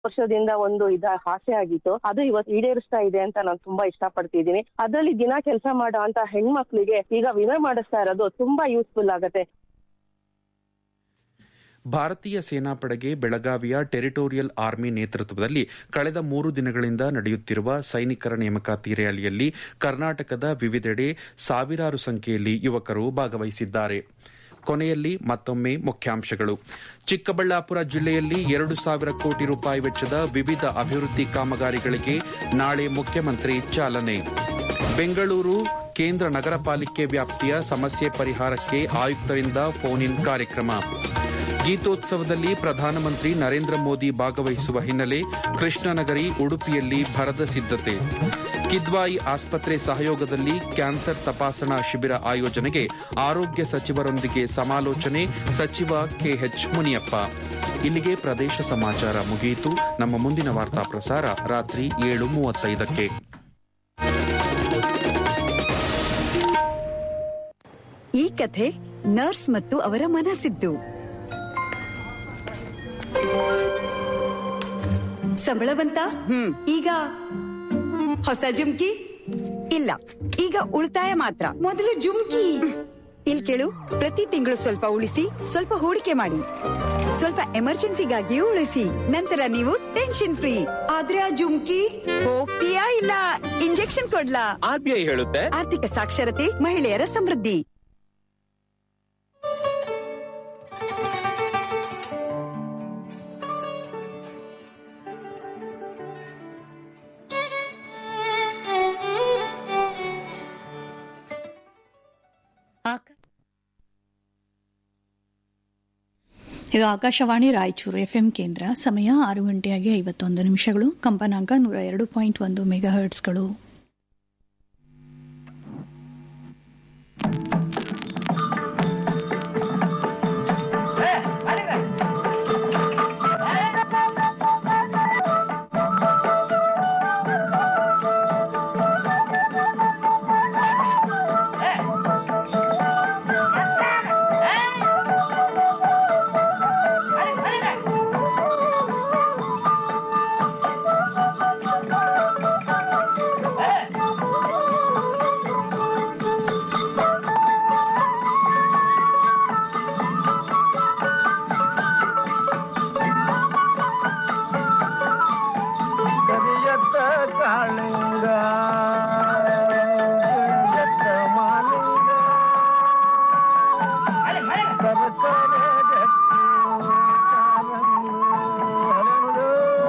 ವರ್ಷದಿಂದ ಒಂದು ಇದ ಆಸೆ ಆಗಿತ್ತು ಅದು ಇವತ್ತು ಈಡೇರಿಸ್ತಾ ಇದೆ ಅಂತ ನಾನು ತುಂಬಾ ಇಷ್ಟಪಡ್ತಿದ್ದೀನಿ ಅದರಲ್ಲಿ ದಿನ ಕೆಲಸ ಮಾಡೋ ಅಂತ ಹೆಣ್ಮಕ್ಳಿಗೆ ಈಗ ವಿಮೆ ಮಾಡಿಸ್ತಾ ಇರೋದು ತುಂಬಾ ಯೂಸ್ಫುಲ್ ಆಗತ್ತೆ ಭಾರತೀಯ ಸೇನಾಪಡೆಗೆ ಬೆಳಗಾವಿಯ ಟೆರಿಟೋರಿಯಲ್ ಆರ್ಮಿ ನೇತೃತ್ವದಲ್ಲಿ ಕಳೆದ ಮೂರು ದಿನಗಳಿಂದ ನಡೆಯುತ್ತಿರುವ ಸೈನಿಕರ ನೇಮಕಾತಿ ರ್ಯಾಲಿಯಲ್ಲಿ ಕರ್ನಾಟಕದ ವಿವಿಧೆಡೆ ಸಾವಿರಾರು ಸಂಖ್ಯೆಯಲ್ಲಿ ಯುವಕರು ಭಾಗವಹಿಸಿದ್ದಾರೆ ಕೊನೆಯಲ್ಲಿ ಮತ್ತೊಮ್ಮೆ ಮುಖ್ಯಾಂಶಗಳು ಚಿಕ್ಕಬಳ್ಳಾಪುರ ಜಿಲ್ಲೆಯಲ್ಲಿ ಎರಡು ಸಾವಿರ ಕೋಟಿ ರೂಪಾಯಿ ವೆಚ್ಚದ ವಿವಿಧ ಅಭಿವೃದ್ಧಿ ಕಾಮಗಾರಿಗಳಿಗೆ ನಾಳೆ ಮುಖ್ಯಮಂತ್ರಿ ಚಾಲನೆ ಬೆಂಗಳೂರು ಕೇಂದ್ರ ನಗರ ಪಾಲಿಕೆ ವ್ಯಾಪ್ತಿಯ ಸಮಸ್ಯೆ ಪರಿಹಾರಕ್ಕೆ ಆಯುಕ್ತರಿಂದ ಫೋನ್ ಇನ್ ಕಾರ್ಯಕ್ರಮ ಗೀತೋತ್ಸವದಲ್ಲಿ ಪ್ರಧಾನಮಂತ್ರಿ ನರೇಂದ್ರ ಮೋದಿ ಭಾಗವಹಿಸುವ ಹಿನ್ನೆಲೆ ಕೃಷ್ಣನಗರಿ ಉಡುಪಿಯಲ್ಲಿ ಭರದ ಸಿದ್ಧತೆ ಕಿದ್ವಾಯಿ ಆಸ್ಪತ್ರೆ ಸಹಯೋಗದಲ್ಲಿ ಕ್ಯಾನ್ಸರ್ ತಪಾಸಣಾ ಶಿಬಿರ ಆಯೋಜನೆಗೆ ಆರೋಗ್ಯ ಸಚಿವರೊಂದಿಗೆ ಸಮಾಲೋಚನೆ ಸಚಿವ ಕೆಎಚ್ ಮುನಿಯಪ್ಪ ಇಲ್ಲಿಗೆ ಪ್ರದೇಶ ಸಮಾಚಾರ ಮುಗಿಯಿತು ನಮ್ಮ ಮುಂದಿನ ವಾರ್ತಾ ಪ್ರಸಾರ ರಾತ್ರಿ ಏಳು ಮೂವತ್ತೈದಕ್ಕೆ ಈ ಕಥೆ ನರ್ಸ್ ಮತ್ತು ಅವರ ಮನಸ್ಸಿದ್ದು ಸಂಬಳ ಬಂತ ಈಗ ಹೊಸ ಜುಮ್ಕಿ ಇಲ್ಲ ಈಗ ಉಳಿತಾಯ ಮಾತ್ರ ಮೊದಲು ಜುಮ್ಕಿ ಇಲ್ ಕೇಳು ಪ್ರತಿ ತಿಂಗಳು ಸ್ವಲ್ಪ ಉಳಿಸಿ ಸ್ವಲ್ಪ ಹೂಡಿಕೆ ಮಾಡಿ ಸ್ವಲ್ಪ ಎಮರ್ಜೆನ್ಸಿಗಾಗಿಯೂ ಉಳಿಸಿ ನಂತರ ನೀವು ಟೆನ್ಷನ್ ಫ್ರೀ ಆದ್ರೆ ಆ ಜುಮ್ಕಿ ಹೋಗ್ತೀಯಾ ಇಲ್ಲ ಇಂಜೆಕ್ಷನ್ ಕೊಡ್ಲಾ ಆರ್ ಬಿ ಐ ಹೇಳುತ್ತೆ ಆರ್ಥಿಕ ಸಾಕ್ಷರತೆ ಮಹಿಳೆಯರ ಸಮೃದ್ಧಿ ಇದು ಆಕಾಶವಾಣಿ ರಾಯಚೂರು ಎಫ್ಎಂ ಕೇಂದ್ರ ಸಮಯ ಆರು ಗಂಟೆಯಾಗಿ ಐವತ್ತೊಂದು ನಿಮಿಷಗಳು ಕಂಪನಾಂಕ ನೂರ ಎರಡು ಪಾಯಿಂಟ್ ಒಂದು ಮೆಗಾ ಹರ್ಟ್ಸ್ಗಳು ಕರಿಯತ್ತ ಕಾಳಿಂಗ ಕರಿಯತ್ತ ಮಾಲಿಂಗ ಸರಸರ ಗಟ್ಟಿ ಕಾರಂಗಿ ಹರಳು.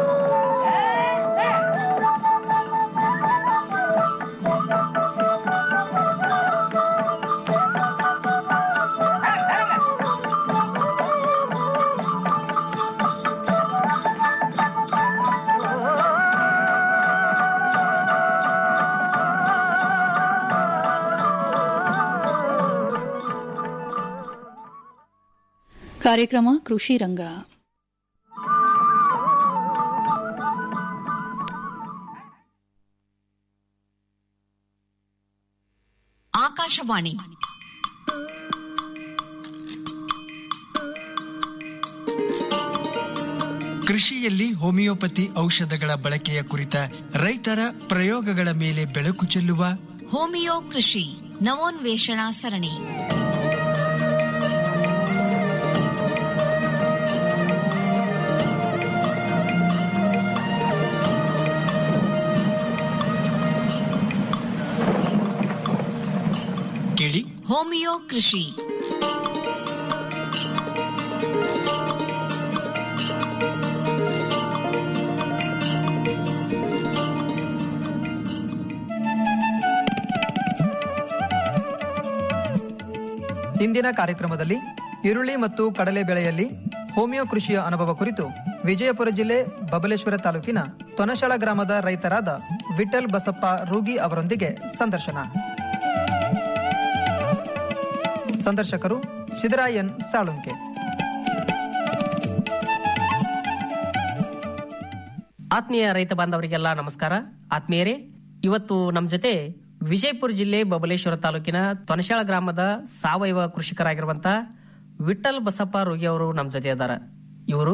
ಕಾರ್ಯಕ್ರಮ ಕೃಷಿ ರಂಗ ಆಕಾಶವಾಣಿ ಕೃಷಿಯಲ್ಲಿ ಹೋಮಿಯೋಪತಿ ಔಷಧಗಳ ಬಳಕೆಯ ಕುರಿತ ರೈತರ ಪ್ರಯೋಗಗಳ ಮೇಲೆ ಬೆಳಕು ಚೆಲ್ಲುವ ಹೋಮಿಯೋ ಕೃಷಿ ನವೋನ್ವೇಷಣಾ ಸರಣಿ ಕೇಳಿ ಹೋಮಿಯೋ ಕೃಷಿ ಇಂದಿನ ಕಾರ್ಯಕ್ರಮದಲ್ಲಿ ಈರುಳ್ಳಿ ಮತ್ತು ಕಡಲೆ ಬೆಳೆಯಲ್ಲಿ ಹೋಮಿಯೋ ಕೃಷಿಯ ಅನುಭವ ಕುರಿತು ವಿಜಯಪುರ ಜಿಲ್ಲೆ ಬಬಲೇಶ್ವರ ತಾಲೂಕಿನ ತೊನಶಾಳ ಗ್ರಾಮದ ರೈತರಾದ ವಿಠಲ್ ಬಸಪ್ಪ ರೂಗಿ ಅವರೊಂದಿಗೆ ಸಂದರ್ಶನ ಸಂದರ್ಶಕರು ಸಿದ್ದರಾಯನ್ ಸಾಳುಂಕೆ ಆತ್ಮೀಯ ರೈತ ಬಾಂಧವರಿಗೆಲ್ಲ ನಮಸ್ಕಾರ ಆತ್ಮೀಯರೇ ಇವತ್ತು ನಮ್ಮ ಜೊತೆ ವಿಜಯಪುರ ಜಿಲ್ಲೆ ಬಬಲೇಶ್ವರ ತಾಲೂಕಿನ ತೊನಶಾಳ ಗ್ರಾಮದ ಸಾವಯವ ಕೃಷಿಕರಾಗಿರುವಂತ ವಿಠಲ್ ಬಸಪ್ಪ ರೋಗಿ ಅವರು ನಮ್ಮ ಜೊತೆ ಇದ್ದಾರೆ ಇವರು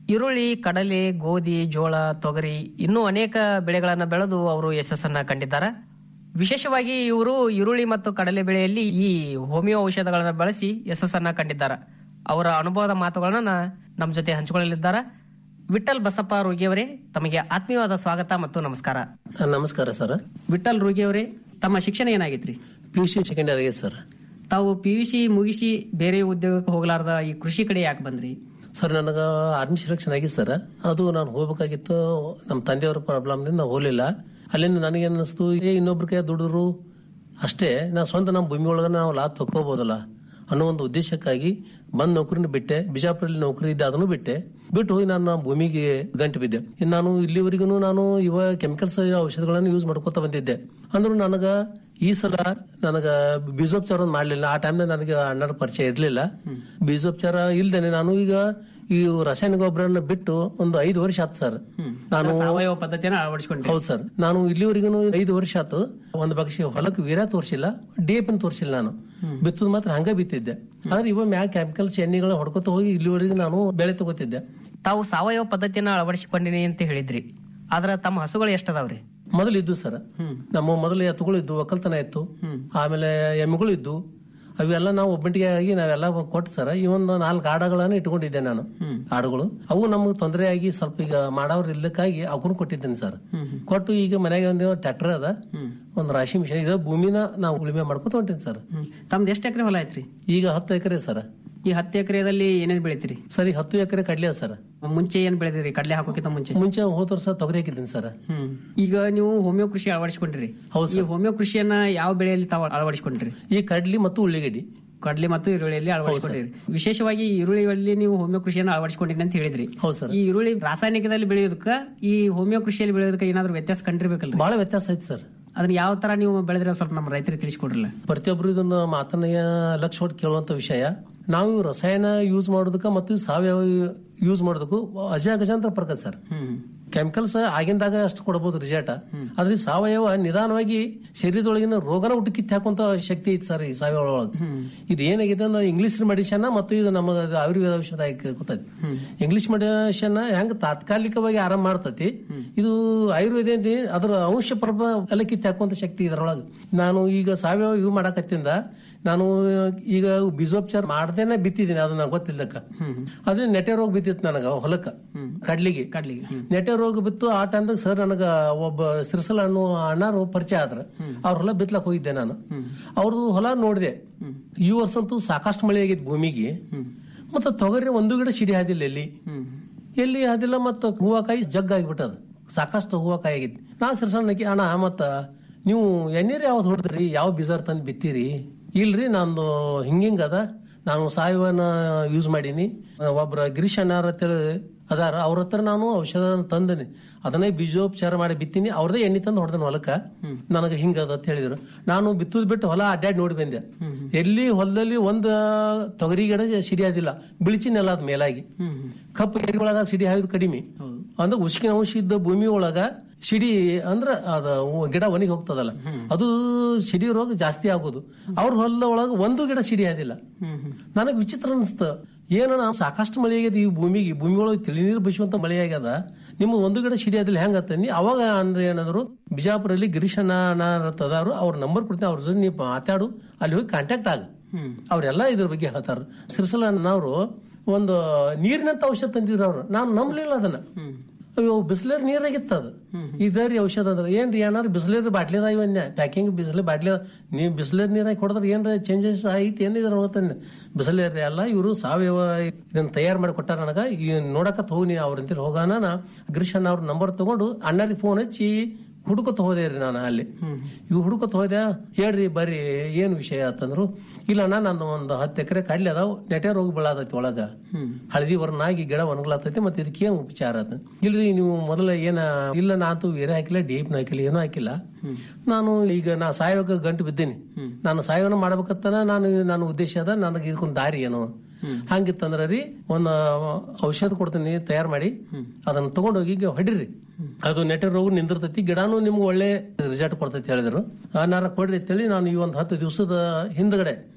ಈರುಳ್ಳಿ ಕಡಲೆ ಗೋಧಿ ಜೋಳ ತೊಗರಿ ಇನ್ನೂ ಅನೇಕ ಬೆಳೆಗಳನ್ನ ಬೆಳೆದು ಅವರು ಯಶಸ್ಸನ್ನ ಕಂಡಿದ್ದಾರೆ ವಿಶೇಷವಾಗಿ ಇವರು ಈರುಳ್ಳಿ ಮತ್ತು ಕಡಲೆ ಬೆಳೆಯಲ್ಲಿ ಈ ಹೋಮಿಯೋ ಔಷಧಗಳನ್ನ ಬಳಸಿ ಯಶಸ್ಸನ್ನ ಕಂಡಿದ್ದಾರೆ ಅವರ ಅನುಭವದ ಮಾತುಗಳನ್ನ ನಮ್ಮ ಜೊತೆ ಹಂಚಿಕೊಳ್ಳಲಿದ್ದಾರೆ ವಿಠಲ್ ಬಸಪ್ಪ ರೋಗಿಯವರೇ ತಮಗೆ ಆತ್ಮೀಯವಾದ ಸ್ವಾಗತ ಮತ್ತು ನಮಸ್ಕಾರ ನಮಸ್ಕಾರ ಸರ್ ವಿಠಲ್ ರೋಗಿಯವರೇ ತಮ್ಮ ಶಿಕ್ಷಣ ಏನಾಗಿತ್ರಿ P U C second year ಆಗಿದೆ ಸರ್ ತಾವು ಪಿ ಯು ಸಿ ಮುಗಿಸಿ ಬೇರೆ ಉದ್ಯೋಗಕ್ಕೆ ಹೋಗ್ಲಾರ್ದ ಈ ಕೃಷಿ ಕಡೆ ಯಾಕೆ ಬಂದ್ರಿ ಸರ್ ನನಗೆ ಆರ್ಮಿ ಸೆಲೆಕ್ಷನ್ ಆಗಿತ್ತು ಸರ್ ಅದು ನಾನು ಹೋಗ್ಬೇಕಾಗಿತ್ತು ನಮ್ಮ ತಂದೆಯವರ ಪ್ರಾಬ್ಲಮ್ದಿಂದ ನಾವು ಹೋಗಲಿಲ್ಲ ಅಲ್ಲಿಂದ ನನಗೆ ಅನ್ನಿಸ್ತು ಏ ಇನ್ನೊಬ್ರ ಕೈ ದುಡಿದ್ರು ಅಷ್ಟೇ ನಾ ಸ್ವಂತ ನಮ್ಮ ಭೂಮಿ ಒಳಗೆ ನಾವು ಲಾತ್ ತಕ್ಕೋಬೋದಲ್ಲ ಅನ್ನೋ ಒಂದು ಉದ್ದೇಶಕ್ಕಾಗಿ ಬಂದ್ ನೌಕರಿನ ಬಿಟ್ಟೆ ಬಿಜಾಪುರಲ್ಲಿ ನೌಕರಿ ಇದ್ದೆ ಅದನ್ನು ಬಿಟ್ಟೆ ಬಿಟ್ಟು ಹೋಗಿ ನಾನು ನಮ್ಮ ಭೂಮಿಗೆ ಗಂಟು ಬಿದ್ದೆ ಇನ್ನು ನಾನು ಇಲ್ಲಿವರೆಗೂ ನಾನು ಇವ ಕೆಮಿಕಲ್ಸ್ ಔಷಧಗಳನ್ನು ಯೂಸ್ ಮಾಡ್ಕೋತಾ ಬಂದಿದ್ದೆ ಅಂದ್ರೂ ನನಗ ಈ ಸಲ ನನಗ ಬೀಜೋಪಚಾರ ಒಂದ್ ಮಾಡ್ಲಿಲ್ಲ ಆ ಟೈಮ್ನಾಗ ನನಗೆ ಅಣ್ಣರ ಪರಿಚಯ ಇರ್ಲಿಲ್ಲ ಬೀಜೋಪಚಾರ ಇಲ್ದೇನೆ ನಾನು ಈಗ ಈ ರಾಸಾಯನಿಕ ಗೊಬ್ಬರನ್ನ ಬಿಟ್ಟು ಒಂದು ಐದು ವರ್ಷ ಆಯ್ತು ಸರ್ ನಾನು ಸಾವಯವ ಪದ್ಧತಿಯನ್ನು ಅಳವಡಿಸಿಕೊಂಡ್ರಿ ಹೌದು ಸರ್ ನಾನು ಇಲ್ಲಿವರೆಗೂ ಐದು ವರ್ಷ ಆಯ್ತು ಒಂದು ಪಕ್ಷಿ ಹೊಲಕ್ಕೆ ವೀರ ತೋರಿಸಿಲ್ಲ ಡಿಎಪಿನ ತೋರಿಸಿಲ್ಲ ನಾನು ಬಿತ್ತದ ಮಾತ್ರ ಹಂಗ ಬಿತ್ತಿದ್ದೆ ಆದ್ರೆ ಇವ ಮ್ಯಾಗ ಕೆಮಿಕಲ್ಸ್ ಎಣ್ಣೆಗಳ ಹೊಡ್ಕೊತ ಹೋಗಿ ಇಲ್ಲಿವರೆಗೂ ನಾನು ಬೆಳೆ ತಗೋತಿದ್ದೆ ತಾವು ಸಾವಯವ ಪದ್ಧತಿಯನ್ನ ಅಳವಡಿಸಿಕೊಂಡಿನಿ ಅಂತ ಹೇಳಿದ್ರಿ ಆದ್ರ ತಮ್ಮ ಹಸುಗಳು ಎಷ್ಟದಾವ್ರಿ ಮೊದಲು ಇದ್ದು ಸರ್ ನಮ್ಮ ಮೊದಲು ಎತ್ತುಗಳು ಇದ್ದು ಒಕ್ಕಲ್ತನ ಇತ್ತು ಆಮೇಲೆ ಎಮ್ಮೆಗಳು ಇದ್ದು ಅವೆಲ್ಲ ನಾವು ಒಬ್ಬಂಟಿಗೆ ಆಗಿ ನಾವೆಲ್ಲ ಕೊಟ್ಟು ಸರ್ ಈ ಒಂದು ನಾಲ್ಕು ಆಡಗಳನ್ನು ಇಟ್ಕೊಂಡಿದ್ದೆ ನಾನು ಆಡುಗಳು ಅವು ನಮಗೆ ತೊಂದರೆ ಆಗಿ ಸ್ವಲ್ಪ ಈಗ ಮಾಡೋರು ಇಲ್ಲಕ್ಕಾಗಿ ಅವಕ್ಕೂ ಕೊಟ್ಟಿದ್ದೇನೆ ಸರ್ ಕೊಟ್ಟು ಈಗ ಮನೆಗೆ ಒಂದು ಟ್ರ್ಯಾಕ್ಟರ್ ಅದ ಒಂದು ರಾಶಿ ಮಿಷನ್ ಇದೆ ಭೂಮಿನ ನಾವು ಉಳುಮೆ ಮಾಡ್ಕೊತ ಹೊಂಟೀನಿ ಸರ್ ತಮ್ದು ಎಷ್ಟು ಎಕರೆ ಹೊಲ ಐತ್ರಿ ಈಗ ಹತ್ತು ಎಕರೆ ಸರ್ ಈ ಹತ್ತು ಎಕರೆದಲ್ಲಿ ಏನೇನ್ ಬೆಳಿತೀರಿ ಸರ್ ಈಗ ಹತ್ತು ಎಕರೆ ಕಡ್ಲೆ ಅದ ಸರ್ ಮುಂಚೆ ಏನ್ ಬೆಳೆದಿರಿ ಕಡ್ಲೆ ಹಾಕೋಕ್ಕಿಂತ ಮುಂಚೆ ಮುಂಚೆ ಹೋದ ವರ್ಷ ತೊಗರಿ ಹಾಕಿದ್ದೀನಿ ಸರ್ ಈಗ ನೀವು ಹೋಮಿಯೋ ಕೃಷಿ ಅಳವಡಿಸಿಕೊಂಡ್ರಿ ಈ ಹೋಮಿಯೋ ಕೃಷಿಯನ್ನ ಯಾವ ಬೆಳೆಯಲ್ಲಿ ತಾವು ಅಳವಡಿಸಿಕೊಂಡ್ರಿ ಈ ಕಡ್ಲಿ ಮತ್ತು ಉಳ್ಳಿಗಡ್ಡಿ ಕಡ್ಲೆ ಮತ್ತು ಈರುಳ್ಳಿಯಲ್ಲಿ ಅಳವಡಿಸಿಕೊಂಡಿರಿ ವಿಶೇಷವಾಗಿ ಈರುಳ್ಳಿಯಲ್ಲಿ ನೀವು ಹೋಮಿಯೋ ಕೃಷಿಯನ್ನು ಅಳವಡಿಸಿಕೊಂಡಿರಿ ಅಂತ ಹೇಳಿದ್ರಿ ಈ ಈರುಳ್ಳಿ ರಾಸಾಯನಿಕದಲ್ಲಿ ಬೆಳೆಯೋದಕ್ಕ ಈ ಹೋಮಿಯೋ ಕೃಷಿಯಲ್ಲಿ ಬೆಳೆಯೋದಕ್ಕೆ ಏನಾದ್ರು ವ್ಯತ್ಯಾಸ ಕಂಡಿರ್ಬೇಕಲ್ರಿ ಬಹಳ ವ್ಯತ್ಯಾಸ ಐತಿ ಸರ್ ಅದನ್ನ ಯಾವ ತರ ನೀವು ಬೆಳೆದ್ರೆ ಸ್ವಲ್ಪ ನಮ್ಮ ರೈತರಿಗೆ ತಿಳಿಸ್ಕೊಡ್ರಲ್ಲ ಪ್ರತಿಯೊಬ್ಬರು ಇದನ್ನ ಮಾತನ್ನ ಲಕ್ಷ ಹೊಟ್ಟು ಕೇಳುವಂತ ವಿಷಯ ನಾವು ರಸಾಯನ ಯೂಸ್ ಮಾಡೋದಕ್ಕ ಮತ್ತು ಸಾವಯವ ಯೂಸ್ ಮಾಡೋದಕ್ಕೂ ಅಜ ಅಗಜಾಂತರ ಫರ್ಕ ಸರ್ ಕೆಮಿಕಲ್ಸ್ ಆಗಿಂದಾಗ ಅಷ್ಟು ಕೊಡಬಹುದು ರಿಸಲ್ಟ್ ಆದ್ರೆ ಈ ಸಾವಯವ ನಿಧಾನವಾಗಿ ಶರೀರದೊಳಗಿನ ರೋಗನ ಊಟ ಕಿತ್ತು ಹಾಕುವಂತ ಶಕ್ತಿ ಐತಿ ಸರ್ ಈ ಸಾವಯವ ಒಳಗೆ ಇದು ಏನಾಗಿದೆ ಅಂದ್ರೆ ಇಂಗ್ಲಿಷ್ ಮೆಡಿಸಿನ್ ಮತ್ತು ಇದು ನಮ್ಮ ಆಯುರ್ವೇದ ಔಷಧ ಗೊತ್ತೈತಿ ಇಂಗ್ಲಿಷ್ ಮೆಡಿಸಿನ್ ಹೆಂಗ್ ತಾತ್ಕಾಲಿಕವಾಗಿ ಆರಾಮ್ ಮಾಡ್ತತಿ ಇದು ಆಯುರ್ವೇದ ಏನ್ರಿ ಅದರ ಅಂಶ ಪ್ರಭ ಎಲ್ಲ ಕಿತ್ತು ಹಾಕುವಂತ ಶಕ್ತಿ ಇದರೊಳಗೆ ನಾನು ಈಗ ಸಾವಯವ ಇವು ಮಾಡಕತ್ತಿಂದ ನಾನು ಈಗ ಬೀಜೋಪಚಾರ ಮಾಡ್ದೇನೆ ಬಿತ್ತಿದ್ದೀನಿ ಅದು ನಂಗೆ ಗೊತ್ತಿಲ್ಲಕ್ಕ ಅದೇ ನೆಟೆ ರೋಗ ಬಿತ್ತಿತ್ತು ನನಗ ಹೊಲಕ್ಕ ಕಡ್ಲಿಗೆ ಕಡ್ಲಿಗೆ ನೆಟೆ ರೋಗ ಬಿತ್ತು ಆ ಟೈಮ್ದಾಗ ಸರ್ ನನಗ ಒಬ್ಬ ಸಿರ್ಸಲ ಅನ್ನೋ ಅಣ್ಣಾರು ಪರಿಚಯ ಆದ್ರ ಅವ್ರ ಹೊಲ ಬಿತ್ಲಕ್ ಹೋಗಿದ್ದೆ ನಾನು ಅವ್ರದ್ದು ಹೊಲ ನೋಡಿದೆ ಈ ವರ್ಷ ಅಂತೂ ಸಾಕಷ್ಟು ಮಳೆ ಆಗಿತ್ತು ಭೂಮಿಗೆ ಮತ್ತ ತೊಗರಿ ಒಂದು ಗಿಡ ಸಿಡಿ ಹಾದಿಲ್ಲ ಎಲ್ಲಿ ಎಲ್ಲಿ ಹಾದಿಲ್ಲ ಮತ್ತ ಹೂವಕಾಯಿ ಜಗ್ ಆಗಿಬಿಟ್ಟದ ಸಾಕಷ್ಟು ಹೂವಕಾಯಿ ಆಗಿತ್ತು ನಾ ಸಿರ್ಸಣ್ಣಕ್ಕೆ ಅಣ್ಣ ಮತ್ತ ನೀವು ಎಣ್ಣೀರ್ ಯಾವ್ದು ಹೊಡೆದ್ರಿ ಯಾವ ಬೀಜಾರ್ ತಂದು ಬಿತ್ತೀರಿ ಇಲ್ರಿ ನಂದು ಹಿಂಗಿಂಗ್ ಅದ ನಾನು ಸಾವಯವನ ಯೂಸ್ ಮಾಡೀನಿ ಒಬ್ರ ಗಿರೀಶ್ ಅಣ್ಣಾರ ಅಂತೇಳಿ ಅದಾರ ಅವ್ರ ಹತ್ರ ನಾನು ಔಷಧ ತಂದನಿ ಅದನ್ನೇ ಬೀಜೋಪಚಾರ ಮಾಡಿ ಬಿತ್ತೀನಿ ಅವ್ರದೇ ಎಣ್ಣೆ ತಂದು ಹೊಡೆದನ ಹೊಲಕ್ಕ ನನಗೆ ಹಿಂಗದ ಅಂತ ಹೇಳಿದ್ರು ನಾನು ಬಿತ್ತುದ್ ಬಿಟ್ಟು ಹೊಲ ಅಡ್ಡಾಡಿ ನೋಡಿ ಬಂದೆ ಎಲ್ಲಿ ಹೊಲದಲ್ಲಿ ಒಂದ್ ತೊಗರಿ ಗಿಡ ಸಿಡಿಯೋದಿಲ್ಲ ಬಿಳಿಚಿ ನೆಲ ಅದ್ ಮೇಲಾಗಿ ಕಪ್ಪು ಗಿಡ ಒಳಗ ಸಿಡಿ ಹಾಯ್ದು ಕಡಿಮೆ ಅಂದ್ರೆ ಉಷ್ಕಿನ ಅಂಶ ಇದ್ದ ಭೂಮಿ ಒಳಗ ಸಿಡಿ ಅಂದ್ರ ಅದ ಗಿಡ ಒಣಗಿ ಹೋಗ್ತದಲ್ಲ ಅದು ಸಿಡಿ ರೋಗ ಜಾಸ್ತಿ ಆಗೋದು ಅವ್ರ ಹೊಲದ ಒಳಗ ಒಂದು ಗಿಡ ಸಿಡಿ ಆದಿಲ್ಲ ನನಗ್ ವಿಚಿತ್ರ ಅನಿಸ್ತ ಏನೋ ಸಾಕಷ್ಟು ಮಳೆ ಆಗ್ಯದ ಈ ಭೂಮಿಗೆ ಭೂಮಿ ಒಳಗೆ ತಿಳಿ ನೀರು ಬಸುವಂತ ಮಳೆ ಆಗ್ಯದ ನಿಮ್ಮ ಒಂದು ಗಿಡ ಸಿಡಿಯೋದಿಲ್ಲ ಹೆಂಗ ನೀ ಅವಾಗ ಅಂದ್ರೆ ಏನಾದ್ರು ಬಿಜಾಪುರಲ್ಲಿ ಗಿರೀಶ್ ಅಣ್ಣ ಅದಾರು ಅವ್ರ ನಂಬರ್ ಕೊಡ್ತೀನಿ ಅವ್ರ ಜೊತೆ ನೀವು ಮಾತಾಡು ಅಲ್ಲಿ ಹೋಗಿ ಕಾಂಟ್ಯಾಕ್ಟ್ ಆಗ ಅವ್ರೆಲ್ಲ ಇದ್ರ ಬಗ್ಗೆ ಹೇಳ್ತಾರ ಸಿರ್ಸಲ ಅನ್ನೋರು ಒಂದು ನೀರಿನಂತ ಔಷಧ ತಂದಿದ್ರು ಅವ್ರು ನಾನು ನಂಬಲಿಲ್ಲ ಅದನ್ನ ಅಯ್ಯೋ ಬಿಸ್ಲೇರ್ ನೀರಾಗಿತ್ತ ಅದು ಇದರಿ ಔಷಧ ಅಂದ್ರೆ ಏನ್ರಿ ಏನಾರು ಬಿಸ್ಲೇರ್ ಬಾಟ್ಲಿದ ಇವನ್ಯ ಪ್ಯಾಕಿಂಗ್ ಬಿಸ್ಲೆ ಬಾಟ್ಲಿ ನೀವು ಬಿಸ್ಲೇರ್ ನೀರಾಗಿ ಹೊಡೆದ್ರೆ ಏನ್ರ ಚೇಂಜಸ್ ಐತಿ ಏನಿದ್ರ ಹೋಗ್ತಾನೆ ಬಿಸ್ಲೇರ್ ಅಲ್ಲ ಇವರು ಸಾವಯವ ಇದನ್ನ ತಯಾರು ಮಾಡಿ ಕೊಟ್ಟಾರ ನನಗ ಈ ನೋಡಕತ್ ಹೋಗಿ ಅವ್ರಂತ ಹೋಗೋಣ ನಾ ಗಿರೀಶ್ ಅವ್ರ ನಂಬರ್ ತಗೊಂಡು ಅಣ್ಣರಿಗೆ ಫೋನ್ ಹಚ್ಚಿ ಹುಡುಕತ್ ಹೋದೆ ರೀ ನಾನು ಅಲ್ಲಿ ಇವ್ ಹುಡುಕತ್ ಹೋದೆ ಹೇಳ್ರಿ ಬರ್ರಿ ಏನ್ ವಿಷಯ ಆತಂದ್ರು ಇಲ್ಲ ಅಣ್ಣ ನಂದು ಒಂದು ಹತ್ತು ಎಕರೆ ಕಡ್ಲಿ ಅದಾವ ನೆಟೆ ರೋಗ ಬೆಳತೈತಿ ಒಳಗ ಹಳದಿ ವರ್ಣಾಗಿ ಗಿಡ ಒಣಗ್ಲಾತೈತಿ ಮತ್ತೆ ಇದಕ್ಕೆ ಏನ್ ಉಪಚಾರ ಅದ ಇಲ್ರಿ ನೀವು ಮೊದಲ ಏನ ಇಲ್ಲ ನಾತು ಬೇರೆ ಹಾಕಿಲ್ಲ ಡೀಪ್ನ ಹಾಕಿಲ್ಲ ಏನೂ ಹಾಕಿಲ್ಲ ನಾನು ಈಗ ನಾ ಸಾಯವಕ ಗಂಟು ಬಿದ್ದೀನಿ ನಾನು ಸಾಯವನ ಮಾಡ್ಬೇಕಂತನ ನಾನು ನನ್ನ ಉದ್ದೇಶ ಅದ ನನಗೆ ಇದಕ್ಕೊಂದು ದಾರಿ ಏನು ಹಂಗಿತ್ತಂದ್ರ ರೀ ಒಂದು ಔಷಧ ಕೊಡ್ತೀನಿ ತಯಾರು ಮಾಡಿ ಅದನ್ನ ತಗೊಂಡೋಗಿ ಈಗ ಹೊಡಿರಿ ಅದು ನೆಟ ರೋಗ ನಿಂದಿರ್ತೈತಿ ಗಿಡಾನು ನಿಮ್ಗೆ ಒಳ್ಳೆ ರಿಸಲ್ಟ್ ಕೊಡ್ತೈತಿ ಹೇಳಿದ್ರು ನಾರ ಕೊಡ್ರಿ ಅಂತೇಳಿ ನಾನು ಈ ಒಂದು ಹತ್ತು ದಿವಸದ ಹಿಂದ್ಗಡೆ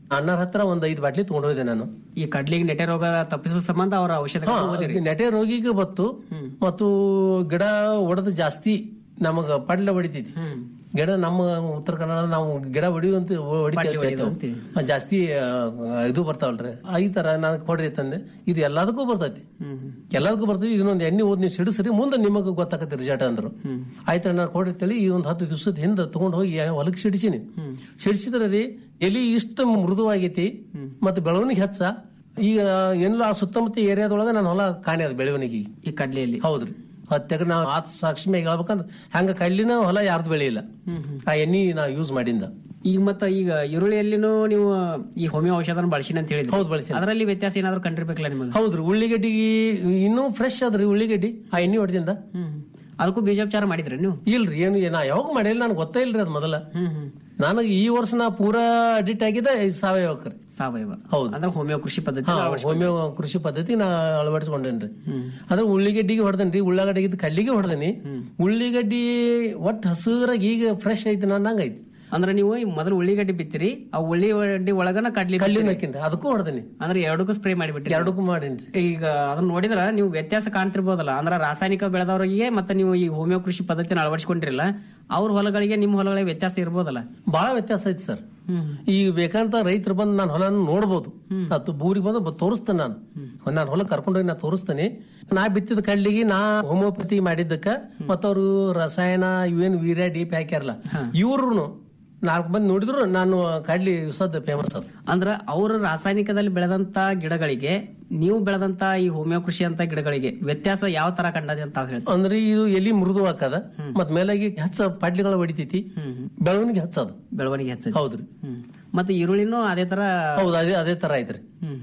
ಅಣ್ಣರ ಹತ್ರ ಒಂದ್ ಐದು ಬಾಟ್ಲಿ ತಗೊಂಡ್ ಹೋದೆ ನಾನು ಈ ಕಡ್ಲಿಗೆ ನೆಟೆ ರೋಗ ತಪ್ಪಿಸುವ ಸಂಬಂಧ ಅವರ ಔಷಧ ಹಾ, ಅದು ನೆಟೆ ರೋಗಿಗೆ ಬತ್ತು ಮತ್ತು ಗಿಡ ಒಡೆದು ಜಾಸ್ತಿ ನಮಗ ಪಡ್ಲ ಹೊಡಿತೈತಿ ಗಿಡ ನಮ್ಮ ಉತ್ತರ ಕನ್ನಡ ನಾವು ಗಿಡ ಹೊಡಿಯುವಂತ ಹೊಡಿತೇವೆ ಜಾಸ್ತಿ ಆ, ಇದು ಬರ್ತಾವಲ್ರಿ ಈ ತರ ನಾನು ಕೊಡ್ರಿ ತಂದೆ ಇದು ಎಲ್ಲದಕ್ಕೂ ಬರ್ತೈತಿ ಎಲ್ಲದಕ್ಕೂ ಬರ್ತೈತಿ ಇದನ್ನೊಂದು ಎಣ್ಣೆ ಓದ್ ನೀವು ಸಿಡಿಸ್ರಿ ಮುಂದೆ ನಿಮಗ ಗೊತ್ತಾಕತಿ ರಿಸಲ್ಟ್ ಅಂದ್ರು ಆಯ್ತು ನಾನು ಕೊಡಿರ್ತೇಳಿ ಈ ಒಂದು ಹತ್ತು ದಿವಸದ ಹಿಂದೆ ತಗೊಂಡ್ ಹೋಗಿ ಹೊಲಕ್ಕೆ ಸಿಡಿಸಿನಿ ಸಿಡಿಸಿದ್ರೆ ರೀ ಎಲಿ ಇಷ್ಟು ಮೃದುವಾಗೈತಿ ಮತ್ತೆ ಬೆಳವಣಿಗೆ ಹೆಚ್ಚ ಈಗ ಎಲ್ಲ ಆ ಸುತ್ತಮುತ್ತ ಏರಿಯಾದೊಳಗ ನಾನು ಹೊಲ ಕಾಣ್ಯದ ಬೆಳವಣಿಗೆ ಈ ಕಡ್ಲಿಯಲ್ಲಿ ಹೌದ್ರಿ ಹತ್ತು ಎಕರೆ ನಾವು ಆತ್ ಸಾಕ್ಷಿ ಮ್ಯಾಗ ಹೇಳ್ಬೇಕಂದ್ರ ಹಂಗ ಕಡ್ಲಿನ ಹೊಲ ಯಾರ್ದು ಬೆಳೆಯಿಲ್ಲ ಆ ಎಣ್ಣಿ ನಾ ಯೂಸ್ ಮಾಡಿಂದ ಈಗ ಮತ್ತ ಈಗ ಈರುಳ್ಳಿಯಲ್ಲಿನೂ ನೀವು ಈ ಹೋಮಿಯೋ ಔಷಧನ ಬಳಸಿನ ಅಂತ ಹೇಳಿದ್ರಿ ಹೌದು ಬಳಸಿ ಅದರಲ್ಲಿ ವ್ಯತ್ಯಾಸ ಏನಾದ್ರು ಕಂಡಿರ್ಬೇಕಲ್ಲ ನಿಮಗೆ ಹೌದ್ರಿ ಉಳ್ಳಿಗಡ್ಡಿಗೆ ಇನ್ನೂ ಫ್ರೆಶ್ ಅದ್ರಿ ಉಳ್ಳಿಗಡ್ಡಿ ಆ ಎಣ್ಣೆ ಹೊಡೆದಿಂದ ಅದಕ್ಕೂ ಬೀಜೋಪಚಾರ ಮಾಡಿದ್ರಿ ನೀವು ಇಲ್ರಿ ಏನು ನಾ ಯಾವಾಗ ಮಾಡಿಲ್ಲ ನನ್ಗೆ ಗೊತ್ತೇ ಇಲ್ರಿ ಅದ್ ಮೊದಲ ನನಗೆ ಈ ವರ್ಷ ನಾ ಪೂರಾ ಅಡಿಟ್ ಆಗಿದ್ದ ಈ ಸಾವಯವಕ್ರಿ ಸಾವಯವ ಹೌದು ಅಂದ್ರೆ ಹೋಮಿಯೋ ಕೃಷಿ ಪದ್ಧತಿ ಹಾ, ಹೋಮಿಯೋ ಕೃಷಿ ಪದ್ಧತಿ ನಾ ಅಳವಡಿಸ್ಕೊಂಡೇನ್ರಿ ಅದ್ರ ಉಳ್ಳಿಗಡ್ಡಿಗೆ ಹೊಡೆದನ್ರಿ ಉಳ್ಳಾಗಡ್ಡಿಗೆ ಕಲ್ಲಿಗೆ ಹೊಡೆದನಿ ಉಳ್ಳಿಗಡ್ಡಿ ಒಟ್ಟು ಹಸುರಾಗಿ ಈಗ ಫ್ರೆಶ್ ಐತಿ ನಂದಂಗ ಐತಿ ಅಂದ್ರೆ ನೀವು ಈ ಮೊದಲು ಉಳ್ಳಿಗಡ್ಡಿ ಬಿತ್ತಿರಿ ಆ ಉಳ್ಳಿಗಡ್ಡಿ ಒಳಗನ ಕಡ್ಲಿ ಕಲ್ಲಿ ಬಿತ್ತಿರಿ. ಹಾಕಿನ್ರಿ ಅದಕ್ಕೂ ಹೊಡೆದನಿ ಅಂದ್ರೆ ಎರಡಕ್ಕೂ ಸ್ಪ್ರೇ ಮಾಡಿಬಿಟ್ರಿ ಎರಡಕ್ಕೂ ಮಾಡೀನ್ರಿ ಈಗ ಅದನ್ನ ನೋಡಿದ್ರ ನೀವು ವ್ಯತ್ಯಾಸ ಕಾಣ್ತಿರ್ಬೋದಲ್ಲ ಅಂದ್ರೆ ರಾಸಾಯನಿಕ ಬೆಳೆದವರಿಗೆ ಮತ್ತೆ ನೀವು ಈ ಹೋಮಿಯೋ ಕೃಷಿ ಪದ್ಧತಿನ ಅಳವಡಿಸ್ಕೊಂಡಿರಲ್ಲ ಅವ್ರ ಹೊಲಗಳಿಗೆ ನಿಮ್ಮ ಹೊಲಗಳಿಗೆ ವ್ಯತ್ಯಾಸ ಇರ್ಬೋದಲ್ಲ ಬಹಳ ವ್ಯತ್ಯಾಸ ಐತಿ ಸರ್ ಈಗ ಬೇಕಂತ ರೈತರು ಬಂದು ನಾನು ಹೊಲ ನೋಡ್ಬೋದು ಅದು ಬೂರಿಗೆ ಬಂದು ಬ- ತೋರಿಸ್ತೇನೆ ನಾನು ನಾನು ಹೊಲ ಕರ್ಕೊಂಡೋಗಿ ನಾ ತೋರಿಸ್ತೇನೆ ನಾ ಬಿತ್ತಿದ ಕಡ್ಲಿಗೆ ನಾ ಹೋಮಿಯೋಪತಿ ಮಾಡಿದ್ದಕ್ಕ ಮತ್ತವ್ರು ರಸಾಯನ ಇವೇನು ವೀರ್ಯ ಡಿಪಿ ಹಾಕ್ಯಾರಲ್ಲ ಇವ್ರು ನಾಲ್ಕು ಮಂದಿ ನೋಡಿದ್ರು ನಾನು ಕಡ್ಲಿ ಸದ್ ಫೇಮಸ್ ಅದ ಅಂದ್ರ ಅವ್ರ ರಾಸಾಯನಿಕದಲ್ಲಿ ಬೆಳೆದಂತ ಗಿಡಗಳಿಗೆ ನೀವು ಬೆಳೆದಂತ ಈ ಹೋಮಿಯೋ ಕೃಷಿ ಅಂತ ಗಿಡಗಳಿಗೆ ವ್ಯತ್ಯಾಸ ಯಾವ ತರ ಕಂಡದೆ ಅಂತ ತಾವ್ ಹೇಳ್ತೀವಿ ಅಂದ್ರೆ ಇದು ಎಲಿ ಮೃದು ಹಾಕದ ಮತ್ ಮೇಲಾಗಿ ಹೆಚ್ಚ ಪಾಡ್ಲಿಗಳ ಹೊಡಿತೈತಿ ಬೆಳವಣಿಗೆ ಹೆಚ್ಚದ ಬೆಳವಣಿಗೆ ಹೆಚ್ಚ ಹೌದ್ರಿ ಮತ್ತೆ ಈರುಳ್ಳಿನೂ ಅದೇ ತರ ಹೌದು ಅದೇ ಅದೇ ತರ ಐತ್ರಿ